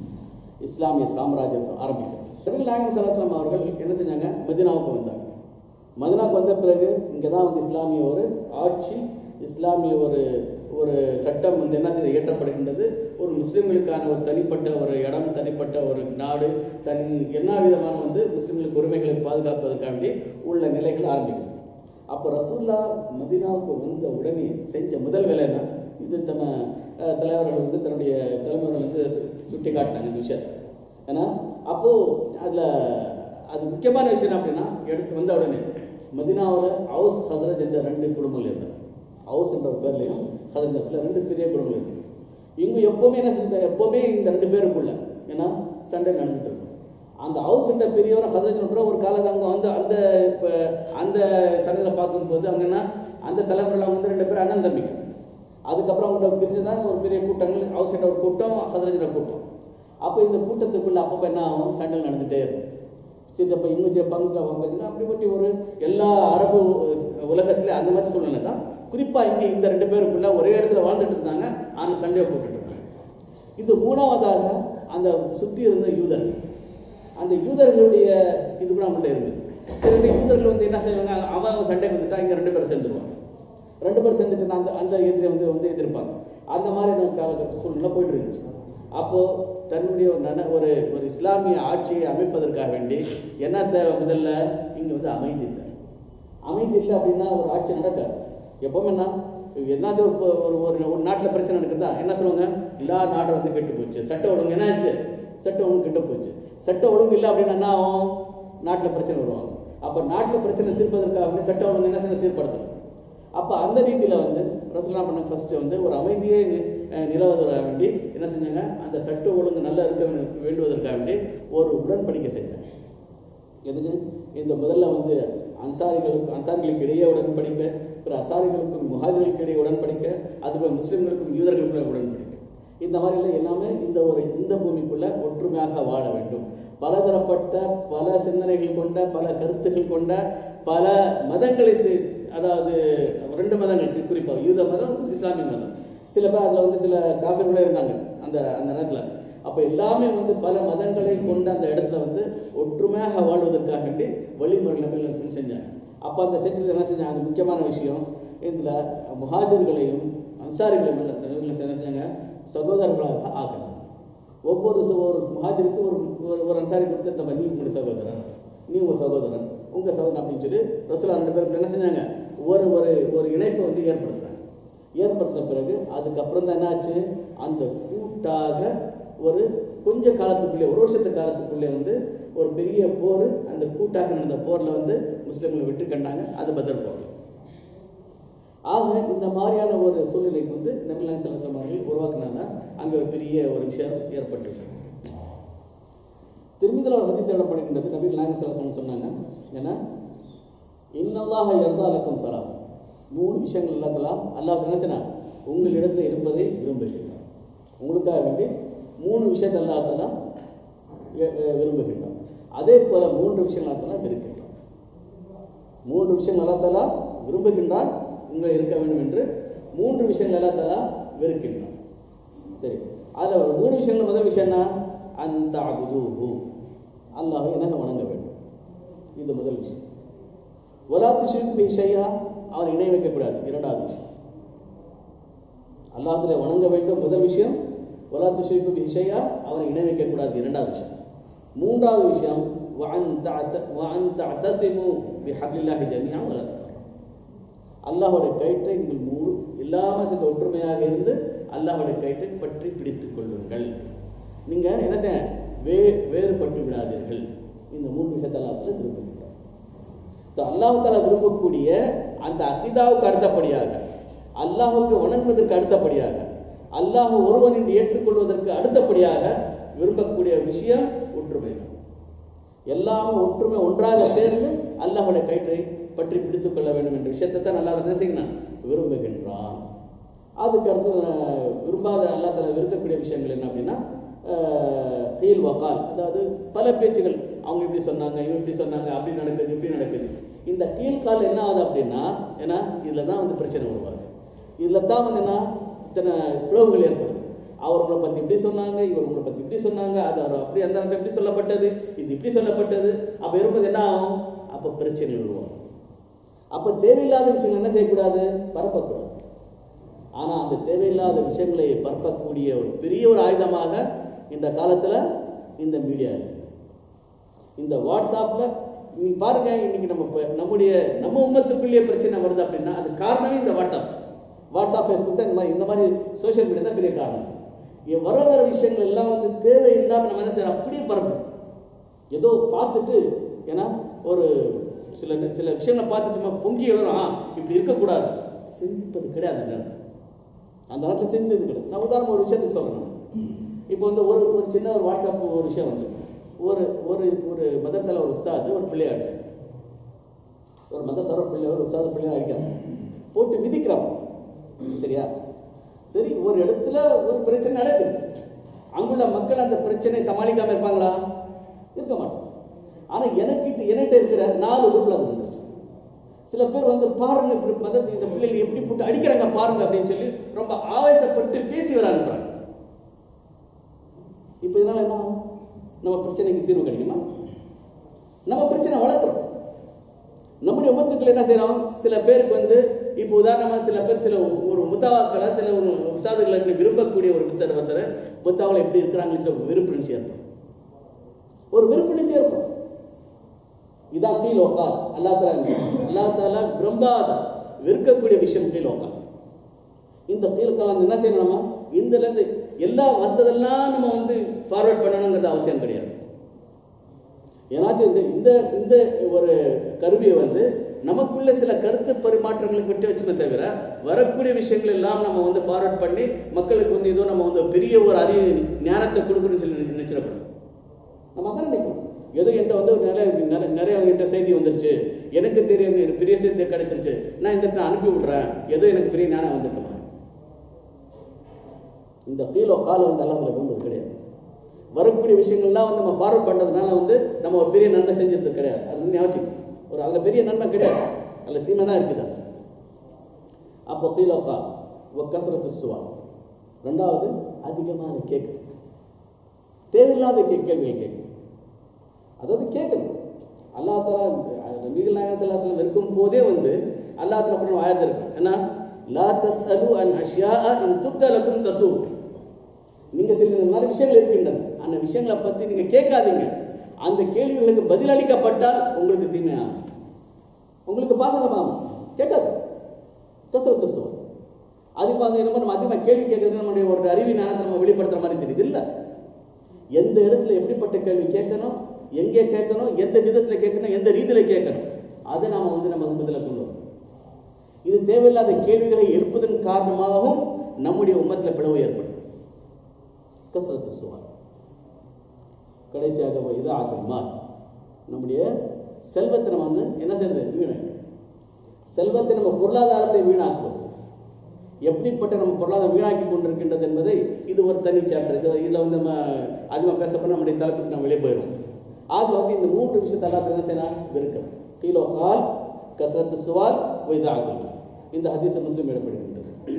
இஸ்லாமிய சாம்ராஜ்யம் ஆரம்பிக்கிறது நபிகள் நாயகம் சல்லாசலம் அவர்கள் என்ன செஞ்சாங்க மதினாவுக்கு வந்தாங்க மதினாவுக்கு வந்த பிறகு இங்கே தான் வந்து இஸ்லாமிய ஒரு ஆட்சி இஸ்லாமிய ஒரு ஒரு சட்டம் வந்து என்ன செய்து இயற்றப்படுகின்றது ஒரு முஸ்லிம்களுக்கான ஒரு தனிப்பட்ட ஒரு இடம் தனிப்பட்ட ஒரு நாடு தன் என்ன விதமான வந்து முஸ்லிம்களுக்கு உரிமைகளை பாதுகாப்பதற்காண்டி உள்ள நிலைகள் ஆரம்பிக்குது அப்போ ரசூல்லா மதினாவுக்கு வந்த உடனே செஞ்ச முதல் வேலை என்ன இது தன்னை அஹ், தலைவர்கள் வந்து தன்னுடைய தலைவர்கள் வந்து சு- சுட்டி காட்டினாங்க இந்த விஷயத்தை ஏன்னா அப்போது அதில் அது முக்கியமான விஷயம் என்ன அப்படின்னா எடுத்து வந்த உடனே மதினாவில் ஹவுஸ் ஹசரத் என்ற ரெண்டு குடும்பங்கள் இருந்தாங்க ஹவுஸ் என்ற ஒரு பேர்லையும் ஹசரத் என்ற பேர்ல ரெண்டு பெரிய குடும்பங்கள் இருக்கு இவங்க எப்போவுமே என்ன செஞ்சாங்க எப்போவுமே இந்த ரெண்டு பேருக்குள்ள ஏன்னா சண்டை நடந்துட்டு இருக்கும் அந்த ஹவுஸ் என்ற பெரியவர் ஹசரத் என்ற ஒரு காலத்தில் அவங்க வந்து அந்த இப்போ அந்த சண்டையில் பார்க்கும்போது அவங்க என்ன அந்த தலைவர்கள் அவங்க வந்து ரெண்டு பேரும் அண்ணன் தம்பிங்க அதுக்கப்புறம் அவங்களோட பிரிஞ்சு தான் ஒரு பெரிய கூட்டங்கள் ஹவுஸ் என்ற ஒரு கூட்டம் ஹசரத் என்ற கூட்டம் அப்போ இந்த கூட்டத்துக்குள்ள அப்பப்போ என்ன ஆகும் சண்டை நடந்துகிட்டே இருக்கும் சரி அப்போ இவங்க ஜெயிப்பாங்க சில அவங்க அப்படிப்பட்ட ஒரு எல்லா அரபு உலகத்துல அந்த மாதிரி சூழ்நிலை தான் குறிப்பாக இங்கே இந்த ரெண்டு பேருக்குள்ள ஒரே இடத்துல வாழ்ந்துட்டு இருந்தாங்க ஆனால் சண்டையை போட்டுட்டு இருந்தாங்க இது மூணாவதாக அந்த சுற்றி இருந்த யூதர் அந்த யூதர்களுடைய இது கூட அவங்கள்ட்ட இருந்தது சில ரெண்டு யூதர்கள் வந்து என்ன செய்வாங்க அவன் அவன் சண்டை வந்துட்டா இங்கே ரெண்டு பேரும் சேர்ந்துருவாங்க ரெண்டு பேரும் சேர்ந்துட்டு அந்த அந்த எதிரியை வந்து வந்து எதிர்ப்பாங்க அந்த மாதிரி காலகட்ட சூழ்நிலை போயிட்டு இருந்துச்சு அப்போது தன்னுடைய ஒரு நன ஒரு ஒரு இஸ்லாமிய ஆட்சியை அமைப்பதற்காக வேண்டி என்ன தேவை முதல்ல இங்கே வந்து அமைதி இல்லை அமைதி இல்லை அப்படின்னா ஒரு ஆட்சி நடக்காது எப்பவுமே என்ன என்னாச்சும் ஒரு ப- ஒரு ஒரு ஒரு நாட்டில் பிரச்சனை நடக்குதா என்ன சொல்லுவாங்க எல்லா நாடும் வந்து கெட்டு போச்சு சட்ட ஒழுங்கு என்ன ஆச்சு சட்ட ஒழுங்கு கெட்டு போச்சு சட்ட ஒழுங்கு இல்லை அப்படின்னா என்ன ஆகும் நாட்டில் பிரச்சனை வருவாங்க அப்போ நாட்டில் பிரச்சனை தீர்ப்பதற்காக வேண்டி சட்ட ஒழுங்கு என்ன செய்யணும் சீர்படுத்தணும் அப்போ அந்த ரீதியில் வந்து ரசூலா பண்ண ஃபஸ்ட்டு வந்து ஒரு அமைதியை நி- அஹ் நிலவுவதற்காக வேண்டி என்ன செஞ்சாங்க அந்த சட்ட ஒழுங்கு நல்லா இருக்க வே- வேண்டுவதற்காக வேண்டி ஒரு உடன்படிக்கை செஞ்சாங்க எதுக்கு இந்த முதல்ல வந்து அன்சாரிகளுக்கு அன்சாரிகளுக்கு இடையே உடன்படிக்கை பிற அசாரிகளுக்கும் முஹாஜர்களுக்கு இடையே உடன்படிக்கை அதுபோல் முஸ்லிம்களுக்கும் யூதர்களுக்கும் உடன்படிக்கை இந்த மாதிரிலாம் எல்லாமே இந்த ஒரு இந்த பூமிக்குள்ள ஒற்றுமையாக வாழ வேண்டும் பலதரப்பட்ட பல சிந்தனைகள் கொண்ட பல கருத்துக்கள் கொண்ட பல மதங்களை சே- அதாவது ரெண்டு மதங்களுக்கு குறிப்பாக யூத மதம் இஸ்லாமிய மதம் சில பேர் அதில் வந்து சில காஃபிர்களே இருந்தாங்க அந்த அந்த நேரத்தில் அப்போ எல்லாமே வந்து பல மதங்களை கொண்ட அந்த இடத்துல வந்து ஒற்றுமையாக வாழ்வதற்காக வேண்டி வழிமுறை நபிகள் செஞ்சு- செஞ்சாங்க அப்போ அந்த செஞ்சது என்ன செஞ்சாங்க அது முக்கியமான விஷயம் இதில் முஹாஜர்களையும் அன்சாரிகளையும் என்ன நபிகள் என்ன செஞ்சாங்க சகோதரர்களாக ஆக்கினாங்க ஒவ்வொரு ச- ஒரு முஹாஜருக்கு ஒரு ஒரு ஒரு அன்சாரி கொடுத்து இந்த நீ உங்களுடைய சகோதரன் நீ உங்கள் சகோதரன் உங்கள் சகோதரன் அப்படின்னு சொல்லி ரசூலா ரெண்டு பேருக்கு என்ன செஞ்சாங்க ஒரு ஒரு ஒரு இணைப்பை வந்து ஏற்படுத்துறாங்க ஏற்படுத்தின பிறகு அதுக்கப்புறம் தான் என்னாச்சு அந்த கூட்டாக ஒரு கொஞ்ச காலத்துக்குள்ளே ஒரு வருஷத்து காலத்துக்குள்ளே வந்து ஒரு பெரிய போர் அந்த கூட்டாக நடந்த போரில் வந்து முஸ்லீம்களை வெற்றி கண்டாங்க அது பதர் போர் ஆக இந்த மாதிரியான ஒரு சூழ்நிலைக்கு வந்து நபிலான் சலசம் அவர்கள் உருவாக்குனாங்க அங்கே ஒரு பெரிய ஒரு விஷயம் ஏற்பட்டு திருமிதில் ஒரு ஹதீஸ் இடப்படுகின்றது நபிகள் நாயகம் சலாசம் சொன்னாங்க ஏன்னா இன்னல்லாக எர்தாலக்கும் சலாஸ் மூணு விஷயங்கள் எல்லாத்துல அல்லாஹ் என்ன செய்யணும் உங்களிடத்தில் இருப்பதை விரும்புகின்றான் உங்களுக்காக வேண்டி மூணு விஷயத்தை அல்லாத்தால விரும்புகின்றான் அதே போல மூன்று விஷயங்கள் அல்லாத்தால வெறுக்கின்றான் மூன்று விஷயங்கள் அல்லாத்தாலா விரும்புகின்றான் உங்களை இருக்க வேண்டும் என்று மூன்று விஷயங்கள் அல்லாத்தாலா வெறுக்கின்றான் சரி அதில் ஒரு மூணு விஷயங்கள் முதல் விஷயம் என்ன அந்த அபுதூஹு அல்லாஹை என்ன வணங்க வேண்டும் இது முதல் விஷயம் ஒலாத்து ஷிர்க் விஷயா அவர் இணை வைக்கக்கூடாது இரண்டாவது விஷயம் அல்லாஹில் வணங்க வேண்டும் முதல் விஷயம் ஒலாத்து ஷிர்க் விஷயா அவர் இணை வைக்கக்கூடாது இரண்டாவது விஷயம் மூன்றாவது விஷயம் அல்லாஹோட கயிற்றை நீங்கள் மூணு இல்லாமல் சேர்ந்த ஒற்றுமையாக இருந்து அல்லாஹோட கயிற்றை பற்றி பிடித்துக் கொள்ளுங்கள் நீங்கள் என்ன செய்ய வே வேறுபட்டு விடாதீர்கள் இந்த மூணு விஷயத்தை அல்லாஹால விரும்புகின்றார் அல்லாஹால விரும்பக்கூடிய அந்த அகிதாவுக்கு அடுத்தபடியாக அல்லாஹுக்கு வணங்குவதற்கு அடுத்தபடியாக அல்லாஹ் ஒருவன் என்று ஏற்றுக்கொள்வதற்கு அடுத்தபடியாக விரும்பக்கூடிய விஷயம் ஒற்றுமை எல்லாமே ஒற்றுமை ஒன்றாக சேர்ந்து அல்லாஹுடைய கயிற்றை பற்றி பிடித்துக் கொள்ள வேண்டும் என்ற விஷயத்தை தான் நல்லா என்ன செய்யணும் விரும்புகின்றான் அதுக்கு அடுத்து விரும்பாத அல்லா தலை விருக்கக்கூடிய விஷயங்கள் என்ன அப்படின்னா கீழ் வக்கால் அதாவது பல பேச்சுகள் அவங்க இப்படி சொன்னாங்க இவன் இப்படி சொன்னாங்க அப்படி நடக்குது இப்படி நடக்குது இந்த கீழ்கால் என்ன ஆகுது அப்படின்னா ஏன்னா இதில் தான் வந்து பிரச்சனை உருவாகுது இதில் தான் வந்து என்ன இத்தனை பிளவுகள் ஏற்படுது அவர் உங்களை பற்றி இப்படி சொன்னாங்க இவர் உங்களை பற்றி இப்படி சொன்னாங்க அது அவர் அப்படி அந்த இடத்துல இப்படி சொல்லப்பட்டது இது இப்படி சொல்லப்பட்டது அப்போ இருக்கும்போது என்ன ஆகும் அப்போ பிரச்சனைகள் உருவாகும் அப்போ தேவையில்லாத விஷயங்கள் என்ன செய்யக்கூடாது பரப்பக்கூடாது ஆனால் அந்த தேவையில்லாத விஷயங்களை பரப்பக்கூடிய ஒரு பெரிய ஒரு ஆயுதமாக இந்த காலத்தில் இந்த மீடியா இந்த வாட்ஸ்அப்பில் நீ பாருங்க இன்னைக்கு நம்ம இப்போ நம்முடைய நம்ம உம்மத்துக்குள்ளேயே பிரச்சனை வருது அப்படின்னா அது காரணமே இந்த வாட்ஸ்அப் வாட்ஸ்அப் ஃபேஸ்புக் தான் இந்த மாதிரி இந்த மாதிரி சோஷியல் மீடியா தான் பெரிய காரணம் வர வர விஷயங்கள் எல்லாம் வந்து தேவையில்லாமல் நம்ம என்ன செய்யறோம் அப்படியே பரப்பணும் ஏதோ பார்த்துட்டு ஏன்னா ஒரு சில சில விஷயங்களை பார்த்துட்டு நம்ம பொங்கி எழுறோம் இப்படி இருக்கக்கூடாது சிந்திப்பது கிடையாது அந்த நேரத்தில் அந்த நேரத்தில் சிந்திது கிடையாது நான் உதாரணம் ஒரு விஷயத்துக்கு சொல்கிறேன் இப்போ வந்து ஒரு ஒரு சின்ன ஒரு வாட்ஸ்அப் ஒரு விஷயம் வந்து ஒரு ஒரு ஒரு மதரசால ஒரு உஸ்தாது ஒரு பிள்ளைய அடிச்சு ஒரு மதரசால ஒரு பிள்ளை ஒரு உஸ்தாது பிள்ளைய அடிக்கிறான் போட்டு மிதிக்கிறான் சரியா சரி ஒரு இடத்துல ஒரு பிரச்சனை நடக்குது அங்குள்ள மக்கள் அந்த பிரச்சனை சமாளிக்காமல் இருப்பாங்களா இருக்க மாட்டோம் ஆனால் எனக்கிட்ட என்கிட்ட இருக்கிற நாலு குரூப்பில் அது வந்துருச்சு சில பேர் வந்து பாருங்க இப்படி மதர் இந்த பிள்ளைகள் எப்படி போட்டு அடிக்கிறாங்க பாருங்க அப்படின்னு சொல்லி ரொம்ப ஆவேசப்பட்டு பேசி வர அனுப்புறாங்க இப்போ இதனால என்ன ஆகும் நம்ம பிரச்சனைக்கு தீர்வு கிடைக்குமா நம்ம பிரச்சனை வளர்க்குறோம் நம்முடைய உமத்துக்கள் என்ன செய்கிறோம் சில பேருக்கு வந்து இப்போ உதாரணமாக சில பேர் சில ஒரு முத்தாவாக்களை சில ஒரு உசாதுகளை விரும்பக்கூடிய ஒரு புத்தர் ஒருத்தர் முத்தாவில் எப்படி இருக்கிறாங்கன்னு சொல்லி ஒரு விருப்புணர்ச்சி ஏற்படும் ஒரு விருப்புணர்ச்சி ஏற்படும் இதான் கீழ் உக்கால் அல்லா தலா அல்லா தாலா விரும்பாத விற்கக்கூடிய விஷயம் கீழ் உக்கால் இந்த கீழ் காலம் என்ன செய்யணும் நம்ம இந்தலேருந்து எல்லாம் வந்ததெல்லாம் நம்ம வந்து ஃபார்வர்ட் பண்ணணுங்கிறது அவசியம் கிடையாது ஏன்னாச்சும் இந்த இந்த இந்த ஒரு கருவியை வந்து நமக்குள்ள சில கருத்து பரிமாற்றங்களுக்கு விட்டு வச்சுமே தவிர வரக்கூடிய விஷயங்கள் எல்லாம் நம்ம வந்து ஃபார்வர்ட் பண்ணி மக்களுக்கு வந்து ஏதோ நம்ம வந்து பெரிய ஒரு அறிவு ஞானத்தை கொடுக்கணும்னு சொல்லி நினைச்சிடக்கூடாது நம்ம தான் நினைக்கிறோம் ஏதோ என்கிட்ட வந்து ஒரு நிறைய நிறைய நிறைய என்கிட்ட செய்தி வந்துருச்சு எனக்கு தெரியும் எனக்கு பெரிய செய்தி கிடைச்சிருச்சு நான் இந்த நான் அனுப்பி விட்றேன் ஏதோ எனக்கு பெரிய ஞானம் வந்திருக்குமா இந்த கீழோ காலை வந்து அல்லாஹில் விரும்புறது கிடையாது வரக்கூடிய விஷயங்கள்லாம் வந்து நம்ம ஃபார்வர்ட் பண்ணுறதுனால வந்து நம்ம ஒரு பெரிய நன்மை செஞ்சது கிடையாது அது வந்து ஞாபகம் ஒரு அதில் பெரிய நன்மை கிடையாது அதில் தீமை தான் இருக்குது அது அப்போ கீழோ கால் கசரத்து சுவா ரெண்டாவது அதிகமாக கேட்குறது தேவையில்லாத கே கேள்விகள் கேட்குறது அதாவது கேட்கணும் அல்லா தலா நபிகள் நாயகம் சல்லா செல்லம் இருக்கும் போதே வந்து அல்லா தலா பண்ண ஆயத்து இருக்கு ஏன்னா லா தஸ் அலு அன் அஷ்யா இன் துப்தலக்கும் தசு நீங்கள் சில இந்த மாதிரி விஷயங்கள் இருக்கின்றன அந்த விஷயங்களை பற்றி நீங்கள் கேட்காதீங்க அந்த கேள்விகளுக்கு பதிலளிக்கப்பட்டால் உங்களுக்கு தீமையாகும் உங்களுக்கு பாதகமாகும் கேட்காது கசரத்து சுவம் அதுக்கு வந்து என்ன நம்ம அதிகமாக கேள்வி கேட்கறது நம்மளுடைய ஒரு அறிவி ஞானத்தை நம்ம வெளிப்படுத்துற மாதிரி தெரியுது இல்லை எந்த இடத்துல எப்படிப்பட்ட கேள்வி கேட்கணும் எங்கே கேட்கணும் எந்த விதத்தில் கேட்கணும் எந்த ரீதியில் கேட்கணும் அதை நாம் வந்து நம்ம பதில் கொண்டு வரோம் இது தேவையில்லாத கேள்விகளை எழுப்பதன் காரணமாகவும் நம்முடைய உம்மத்தில் பிளவு ஏற்படுது கசரத்து சுவால் கடைசியாக இது ஆகுமா நம்முடைய செல்வத்தை நம்ம வந்து என்ன செய்யறது வீணாக்கு செல்வத்தை நம்ம பொருளாதாரத்தை வீணாக்குவது எப்படிப்பட்ட நம்ம பொருளாதாரம் வீணாக்கி கொண்டிருக்கின்றது என்பதை இது ஒரு தனி சாப்டர் இது இதில் வந்து நம்ம அதிகமாக பேசப்பட நம்முடைய தலைப்புக்கு நம்ம வெளியே போயிடும் ஆக வந்து இந்த மூன்று விஷயத்தை எல்லாத்தையும் என்ன செய்யலாம் வெறுக்கணும் கீழோ கால் கசரத்து சுவால் வைத ஆக்கல் இந்த ஹதீஸை முஸ்லீம் இடப்படுகின்றது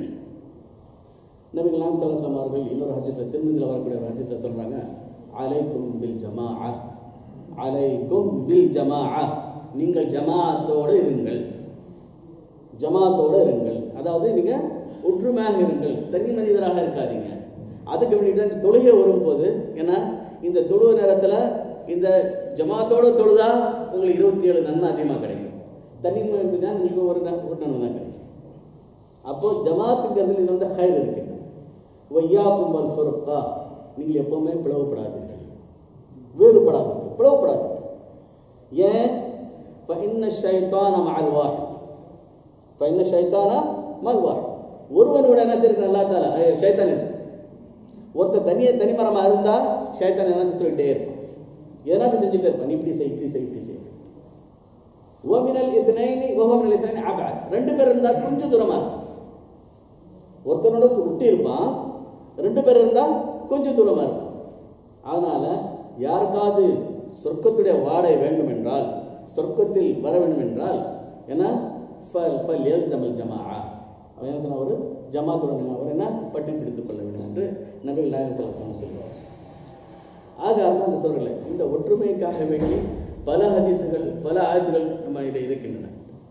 நபிகள் நாம் சல்லாஸ்லாம் அவர்கள் இன்னொரு ஹதீஸில் திருமந்தியில் வரக்கூடிய ஒரு ஹதீஸில் சொல்கிறாங்க அலைக்கும் பில் ஜமா அலைக்கும் பில் ஜமா நீங்கள் ஜமாத்தோடு இருங்கள் ஜமாத்தோடு இருங்கள் அதாவது நீங்கள் ஒற்றுமையாக இருங்கள் தனி மனிதராக இருக்காதீங்க அதுக்கு வேண்டிட்டு இந்த தொழுகை வரும்போது ஏன்னா இந்த தொழுவு நேரத்தில் இந்த ஜமாத்தோட தொழுதா உங்களுக்கு இருபத்தி ஏழு நன்மை அதிகமாக கிடைக்கும் தனி மனிதனா உங்களுக்கு ஒரு ந- ஒரு நன்மை தான் கிடைக்கும் அப்போ ஜமாத்துங்கிறது இதில் வந்து ஹைர் இருக்கின்றது ஒய்யாக்கும் வல் ஃபுருக்கா நீங்கள் எப்பவுமே பிளவுபடாதீர்கள் வேறுபடாதீர்கள் பிளவுபடாதீர்கள் ஏன் فإن الشيطان مع الواحد فإن الشيطان مع الواحد ஒருவனோட என்ன செய்யறது அல்லா தாலா ஷைத்தான் இருக்கு ஒருத்தர் தனியே தனிமரமாக இருந்தால் ஷைத்தான் எதனாச்சும் சொல்லிட்டே இருப்பான் எதனாச்சும் செஞ்சுட்டே இருப்பான் நீ இப்படி செய் இப்படி செய் இப்படி செய் ஓமினல் இசனைனி ஓஹோமினல் இசனைனி அபாத் ரெண்டு பேர் இருந்தால் கொஞ்சம் தூரமாக இருக்கும் ஒருத்தனோட ஒட்டி இருப்பான் ரெண்டு பேர் இருந்தால் கொஞ்சம் தூரமாக இருக்கும் அதனால் யாருக்காவது சொர்க்கத்துடைய வாடை வேண்டும் என்றால் சொர்க்கத்தில் வர வேண்டும் என்றால் ஏன்னா ஃபல் ஃபல் எல் ஜமல் ஜமா அவன் என்ன சொன்ன ஒரு ஜமாத்துடன் அவர் என்ன பட்டி பிடித்துக் கொள்ள வேண்டும் என்று நபிகள் நாயகம் சொல்ல சொல்லுவார் ஆக அருமை அந்த சொல்களை இந்த ஒற்றுமைக்காக வேண்டி பல ஹதீசுகள் பல ஆயத்துகள் நம்ம இதில் இருக்கின்றன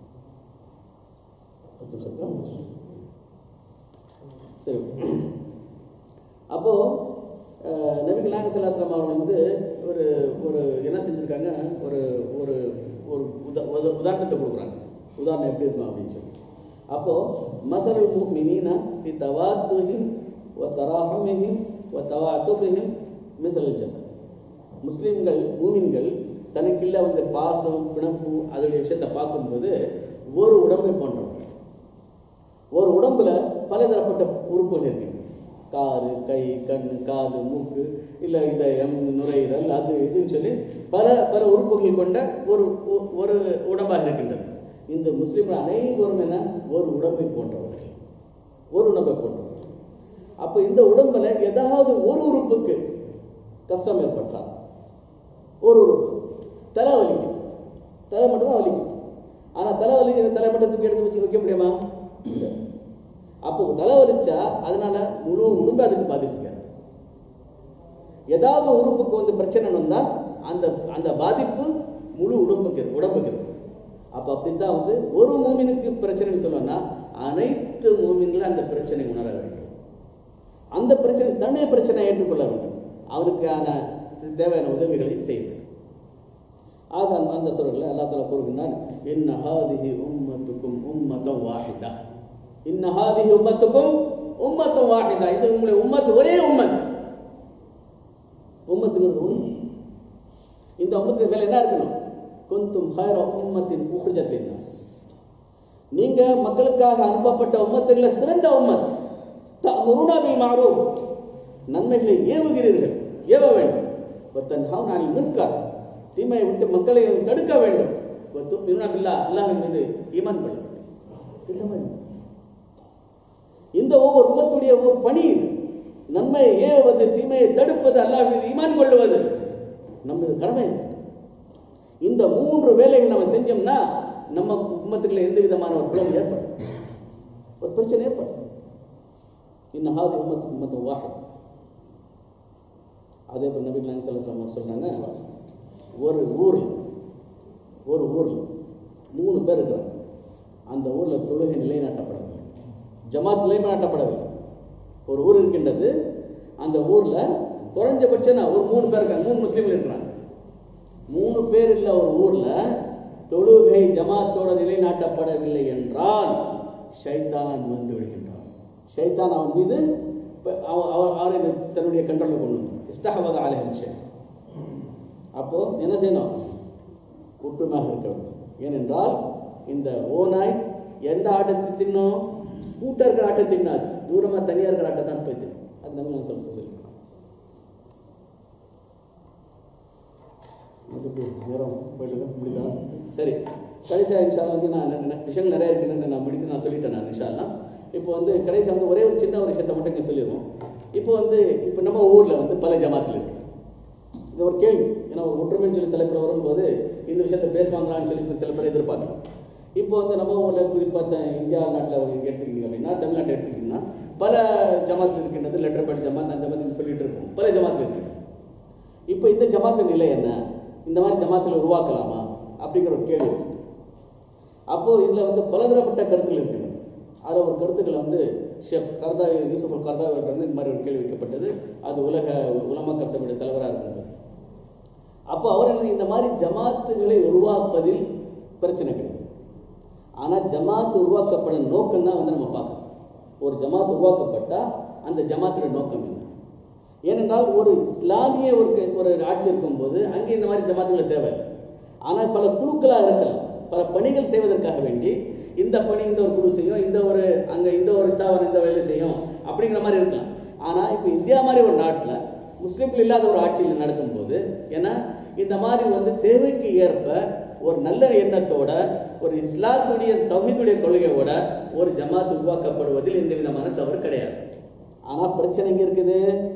பத்து நிமிஷம் இருக்கா? பத்து நிமிஷம். சரி அப்போது நபிகள் நாயகம் சல்லாஸ்லாம் அவர்கள் வந்து ஒரு ஒரு என்ன செஞ்சுருக்காங்க ஒரு ஒரு ஒரு உதா உத- உதாரணத்தை கொடுக்குறாங்க உதாரணம் எப்படி இருக்கும் அப்படின்னு சொல்லி அப்போது மசருல் முஃமினீனா ஃபி தவாத்துஹிம் வ தராஹமிஹிம் வ தவாத்துஃபிஹிம் மிசல் ஜசத் முஸ்லீம்கள் மூமின்கள் தனக்குள்ள வந்து பாசம் பிணப்பு அதோடைய விஷயத்தை பார்க்கும்போது ஒரு உடம்பை போன்றவர்கள் ஒரு உடம்புல பலதரப்பட்ட உறுப்புகள் இருக்கு காது கை கண் காது மூக்கு இல்லை இதயம் நுரையீரல் அது இதுன்னு சொல்லி பல பல உறுப்புகள் கொண்ட ஒரு ஒ- ஒரு உடம்பாக இருக்கின்றது இந்த முஸ்லீம்கள் அனைவரும் என்ன ஒரு உடம்பை போன்றவர்கள் ஒரு உடம்பை போன்றவர்கள் அப்போ இந்த உடம்புல ஏதாவது ஒரு உறுப்புக்கு கஷ்டம் ஏற்பட்டால் ஒரு உறுப்பு தலை வலிக்குது தலை மட்டும் தான் வலிக்குது ஆனால் தலை வலி தலை மட்டும் தூக்கி எடுத்து வச்சு வைக்க முடியுமா இல்ல. அப்போ தலை வலிச்சா அதனால முழு உடம்பு அதுக்கு பாதிப்புக்காது ஏதாவது உறுப்புக்கு வந்து பிரச்சனை வந்தால் அந்த அந்த பாதிப்பு முழு உடம்புக்கு இருக்கு- உடம்புக்கு இருக்கு அப்போ அப்படித்தான் வந்து ஒரு மூமினுக்கு பிரச்சனைன்னு சொல்லணும்னா அனைத்து மூமின்களும் அந்த பிரச்சனை உணர வேண்டும் அந்த பிரச்சனை தன்னுடைய பிரச்சனை ஏற்றுக்கொள்ள வேண்டும் அவருக்கான தேவையான உதவிகளை செய்ய வேண்டும் ஆக அந்த- அந்த சொல்களில் அல்லா தலா கூறுகின்றான் இன்ன ஹாதிஹி உம்மத்துக்கும் உம்மத்தம் வாஹிதா இன்ன ஹாதிஹி உம்மத்துக்கும் உம்மத்தம் வாஹிதா இது உங்களுடைய உம்மத்து ஒரே உம்மத் உம்மத்துங்கிறது ஒன்று இந்த உம்மத்தின் வேலை என்ன இருக்கணும் குந்தும் ஹைர உம்மத்தின் உஹ்ஜத்தின் நாஸ் நீங்க மக்களுக்காக அனுப்பப்பட்ட உம்மத்தில் சிறந்த உம்மத் தஅமுருனா பில் மஅரூஃப் நன்மைகளை ஏவுகிறீர்கள் ஏவ வேண்டும் வத்தன்ஹவுன அனில் முன்கர் தீமையை விட்டு மக்களை தடுக்க வேண்டும் வத்துமினுனா பில்லாஹ் அல்லாஹ்வின் மீது ஈமான் கொள்ள வேண்டும் இந்த மாதிரி உம்மத். இந்த ஒவ்வொரு உம்மத்துடைய ஒரு பணி இது நன்மையை ஏவுவது தீமையை தடுப்பது அல்லாஹ் மீது ஈமான் கொள்ளுவது நம்மளது கடமை இது. இந்த மூன்று வேலைகள் நம்ம செஞ்சோம்னா நம்ம குடும்பத்துக்குள்ள எந்த விதமான ஒரு பிளவு ஏற்படும் ஒரு பிரச்சனை ஏற்படும் இன்னும் ஹாதி உம்மத்து உம்மத்து வாஹித் அதே போல் நபி நாங்கள் சொல்ல சொன்னாங்க ஒரு ஊரில் ஒரு ஊரில் மூணு பேர் இருக்கிறாங்க அந்த ஊரில் தொழுகை நிலைநாட்டப்படவில்லை ஜமாத் நிலைநாட்டப்படவில்லை ஒரு ஊர் இருக்கின்றது அந்த ஊரில் குறைஞ்சபட்சம் ஒரு மூணு பேர் இருக்காங்க மூணு முஸ்லீம்கள் இருக்கிறாங்க மூணு பேர் உள்ள ஒரு ஊரில் தொழுகை ஜமாத்தோட நிலைநாட்டப்படவில்லை என்றால் ஷைத்தான் வந்து விடுகின்றான் ஷைத்தான் அவன் மீது இப்ப அவ- அவ- அவரை தன்னுடைய கண்ட்ரோலில் கொண்டு வந்து இஸ்தகவத ஆலயம் ஷைத்தான் அப்போது என்ன செய்யணும் ஒற்றுமையாக இருக்க வேண்டும் ஏனென்றால் இந்த ஓநாய் எந்த ஆட்டத்தை தின்னும் கூட்டம் இருக்கிற ஆட்டை தின்னாது தூரமாக தனியாக இருக்கிற ஆட்டை தான் போய் தின்னும் அது நம்ம சொல்ல சொல்லியிருக்கோம் அதுக்கு நேரம் போயிட்டு முடியுதா சரி கடைசியாக இன்ஷால்லாம் வந்து நான் நெ- விஷயங்கள் நிறைய இருக்குன்னு நான் முடிக்க நான் சொல்லிட்டேன் நான் இன்ஷால்லாம் இப்போ வந்து கடைசியாக வந்து ஒரே ஒரு சின்ன ஒரு விஷயத்தை மட்டும் இங்கே சொல்லிடுவோம் இப்போ வந்து இப்போ நம்ம ஊரில் வந்து பல ஜமாத்தில் இருக்கு இது ஒரு கேள்வி ஏன்னா ஒரு ஒற்றுமைன்னு சொல்லி தலைப்பில் வரும்போது இந்த விஷயத்தை பேசுவாங்களான்னு சொல்லி சில பேர் எதிர்பார்க்கலாம் இப்போ வந்து நம்ம ஊரில் குறிப்பாக இந்தியா நாட்டில் எடுத்துக்கிட்டீங்க அப்படின்னா தமிழ்நாட்டை எடுத்துக்கிட்டிங்கன்னா பல ஜமாத்தில் இருக்கின்றது லெட்டர் பேட் ஜமாத் அந்த ஜமாத்னு சொல்லிட்டு இருக்கோம் பல ஜமாத்தில் இருக்கின்றது இப்போ இந்த ஜமாத்தில் நிலை என்ன இந்த மாதிரி ஜமாத்தில் உருவாக்கலாமா அப்படிங்கிற ஒரு கேள்வி இருக்கு அப்போது இதில் வந்து பலதரப்பட்ட கருத்துக்கள் இருக்குங்க அதில் ஒரு கருத்துக்கள் வந்து ஷேக் கர்தா யூசுப் அல் கர்தாவிட்ட இருந்து இந்த மாதிரி ஒரு கேள்வி வைக்கப்பட்டது அது உலக உலமாக்கல் சபையுடைய தலைவராக இருந்தது அப்போ அவர் என்ன இந்த மாதிரி ஜமாத்துகளை உருவாக்குவதில் பிரச்சனை கிடையாது ஆனால் ஜமாத் உருவாக்கப்பட நோக்கம் தான் வந்து நம்ம பார்க்கணும் ஒரு ஜமாத் உருவாக்கப்பட்டால் அந்த ஜமாத்தோட நோக்கம் என்ன ஏனென்றால் ஒரு இஸ்லாமிய ஒரு க- ஒரு ஆட்சி இருக்கும்போது அங்கே இந்த மாதிரி ஜமாத்துகள் தேவையில்லை ஆனால் பல குழுக்களாக இருக்கலாம் பல பணிகள் செய்வதற்காக வேண்டி இந்த பணி இந்த ஒரு குழு செய்யும் இந்த ஒரு அங்கே இந்த ஒரு ஸ்தாபனம் இந்த வேலை செய்யும் அப்படிங்கிற மாதிரி இருக்கலாம் ஆனால் இப்போ இந்தியா மாதிரி ஒரு நாட்டில் முஸ்லீம்கள் இல்லாத ஒரு ஆட்சியில் நடக்கும்போது ஏன்னா இந்த மாதிரி வந்து தேவைக்கு ஏற்ப ஒரு நல்ல எண்ணத்தோட ஒரு இஸ்லாத்துடைய தௌஹீதுடைய கொள்கையோட ஒரு ஜமாத் உருவாக்கப்படுவதில் எந்த விதமான தவறு கிடையாது ஆனால் பிரச்சனை எங்கே இருக்குது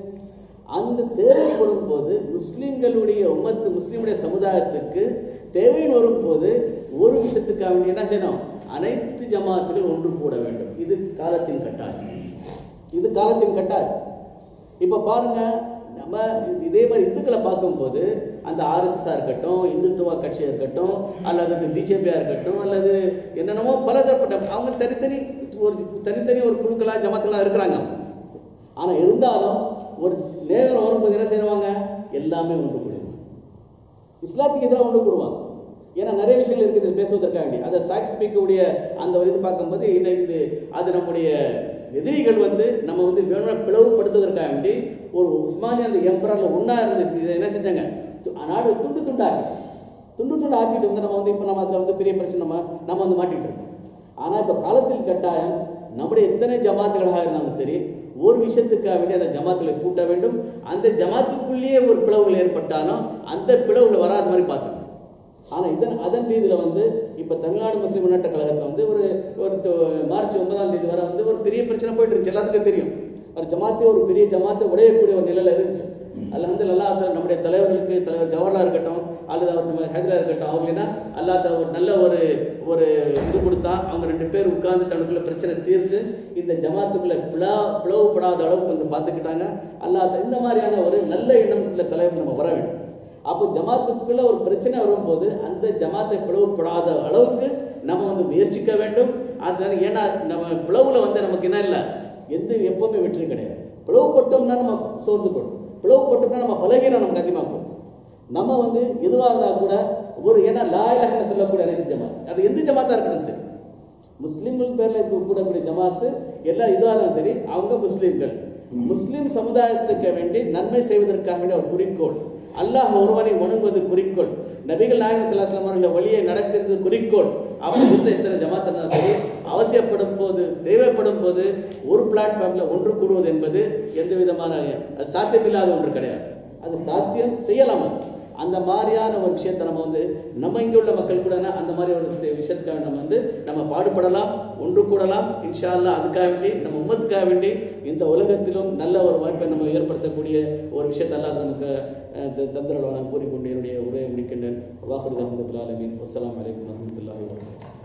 அந்த தேவைப்படும் போது முஸ்லிம்களுடைய உம்மத்து முஸ்லிமுடைய சமுதாயத்துக்கு தேவைன்னு வரும்போது ஒரு விஷயத்துக்காக வேண்டி என்ன செய்யணும் அனைத்து ஜமாத்துகள் ஒன்று கூட வேண்டும் இது காலத்தின் கட்டாயம் இது காலத்தின் கட்டாயம் இப்போ பாருங்க நம்ம இதே மாதிரி இந்துக்களை பார்க்கும்போது அந்த ஆர்எஸ்எஸ்ஸாக இருக்கட்டும் இந்துத்துவ கட்சியாக இருக்கட்டும் அல்லது பிஜேபியாக இருக்கட்டும் அல்லது என்னென்னமோ பலதரப்பட்ட அவங்க தனித்தனி ஒரு தனித்தனி ஒரு குழுக்களாக ஜமாத்துகளாக இருக்கிறாங்க அவங்க ஆனால் இருந்தாலும் ஒரு நேரம் வரும்போது என்ன செய்வாங்க எல்லாமே ஒன்று கூடுவாங்க இஸ்லாத்துக்கு எதிராக ஒன்று கூடுவாங்க ஏன்னா நிறைய விஷயங்கள் இருக்குது இது பேசுவதற்காக வேண்டி அதை சாக்ஸ் ஸ்பீக்கருடைய அந்த ஒரு இது பார்க்கும்போது என்ன இது அது நம்முடைய எதிரிகள் வந்து நம்ம வந்து வேணும் பிளவுபடுத்துவதற்காக வேண்டி ஒரு உஸ்மானிய அந்த எம்பரரில் ஒன்றா இருந்து இதை என்ன செஞ்சாங்க து- நாடு துண்டு துண்டாக்கி துண்டு துண்டு ஆக்கிட்டு வந்து நம்ம வந்து இப்போ நம்ம அதில் வந்து பெரிய பிரச்சனை நம்ம நம்ம வந்து மாட்டிகிட்டு இருக்கோம் ஆனால் இப்போ காலத்தில் கட்டாயம் நம்முடைய எத்தனை ஜமாத்துகளாக இருந்தாலும் சரி ஒரு விஷயத்துக்காக வேண்டி அந்த ஜமாத்துகளை கூட்ட வேண்டும் அந்த ஜமாத்துக்குள்ளேயே ஒரு பிளவுகள் ஏற்பட்டாலும் அந்த பிளவுகள் வராத மாதிரி பார்த்துக்கணும் ஆனால் இதன் அதன் ரீதியில் வந்து இப்போ தமிழ்நாடு முஸ்லீம் முன்னேற்ற கழகத்தில் வந்து ஒரு ஒரு தொ- மார்ச் ஒன்பதாம் தேதி வரை வந்து ஒரு பெரிய பிரச்சனை போயிட்டு இருந்துச்சு எல்லாத்துக்கும் தெரியும் ஒரு ஜமாத்தே ஒரு பெரிய ஜமாத்தை உடையக்கூடிய ஒரு நிலையில் இருந்துச்சு அதில் வந்து நல்லா நம்முடைய தலைவர்களுக்கு தலைவர் ஜவஹர்லால் இருக்கட்டும் அல்லது அவர் நம்ம ஹைதரா இருக்கட்டும் அவங்க என்ன அல்லாத ஒரு நல்ல ஒரு ஒரு இது கொடுத்தா அவங்க ரெண்டு பேர் உட்கார்ந்து தனக்குள்ள பிரச்சனை தீர்த்து இந்த ஜமாத்துக்குள்ள பிளா பிளவுபடாத அளவுக்கு வந்து பார்த்துக்கிட்டாங்க அல்லாத இந்த மாதிரியான ஒரு நல்ல எண்ணம் உள்ள தலைவர் நம்ம வர வேண்டும் அப்போ ஜமாத்துக்குள்ள ஒரு பிரச்சனை வரும்போது அந்த ஜமாத்தை பிளவுபடாத அளவுக்கு நம்ம வந்து முயற்சிக்க வேண்டும் அதனால ஏன்னா நம்ம பிளவுல வந்து நமக்கு என்ன இல்லை எந்த எப்பவுமே வெற்றி கிடையாது பிளவுபட்டோம்னா நம்ம சோர்ந்து போடும் பிளவுபட்டோம்னா நம்ம பலகீனம் நமக்கு அதிகமாக்கும் நம்ம வந்து எதுவாக இருந்தால் கூட ஒரு ஏன்னா லாயிலாக சொல்லக்கூடிய அனைத்து ஜமாத் அது எந்த ஜமாத்தாக இருக்கணும் சரி முஸ்லிம்கள் பேரில் கூடக்கூடிய ஜமாத்து எல்லா இதுவாக இருந்தாலும் சரி அவங்க முஸ்லிம்கள் முஸ்லிம் சமுதாயத்துக்கு வேண்டி நன்மை செய்வதற்காக வேண்டிய ஒரு குறிக்கோள் அல்லாஹ் ஒருவனை வணங்குவது குறிக்கோள் நபிகள் நாயகம் ஸல்லல்லாஹு அவர்கள் வழியை நடக்கிறது குறிக்கோள் அப்படி இருந்த எத்தனை ஜமாத் இருந்தாலும் சரி அவசியப்படும் போது தேவைப்படும் போது ஒரு பிளாட்ஃபார்மில் ஒன்று கூடுவது என்பது எந்த விதமான அது சாத்தியமில்லாத ஒன்று கிடையாது அது சாத்தியம் செய்யலாம் அது அந்த மாதிரியான ஒரு விஷயத்தை நம்ம வந்து நம்ம இங்கே உள்ள மக்கள் கூட அந்த மாதிரி ஒரு விஷய- விஷயத்துக்காக நம்ம வந்து நம்ம பாடுபடலாம் ஒன்று கூடலாம் இன்ஷா அல்லாஹ் அதுக்காக வேண்டி நம்ம உம்மத்துக்காக வேண்டி இந்த உலகத்திலும் நல்ல ஒரு வாய்ப்பை நம்ம ஏற்படுத்தக்கூடிய ஒரு விஷயத்தை அல்லாஹ் நமக்கு தந்திரலாம் கூறிக்கொண்டு என்னுடைய உரையை முடிக்கின்றேன் வாஹருத் அஹமதுல்லாலமின் அஸ்ஸலாமு அலைக்கும் வரமத்துல்லாஹி வபரகாத்துஹு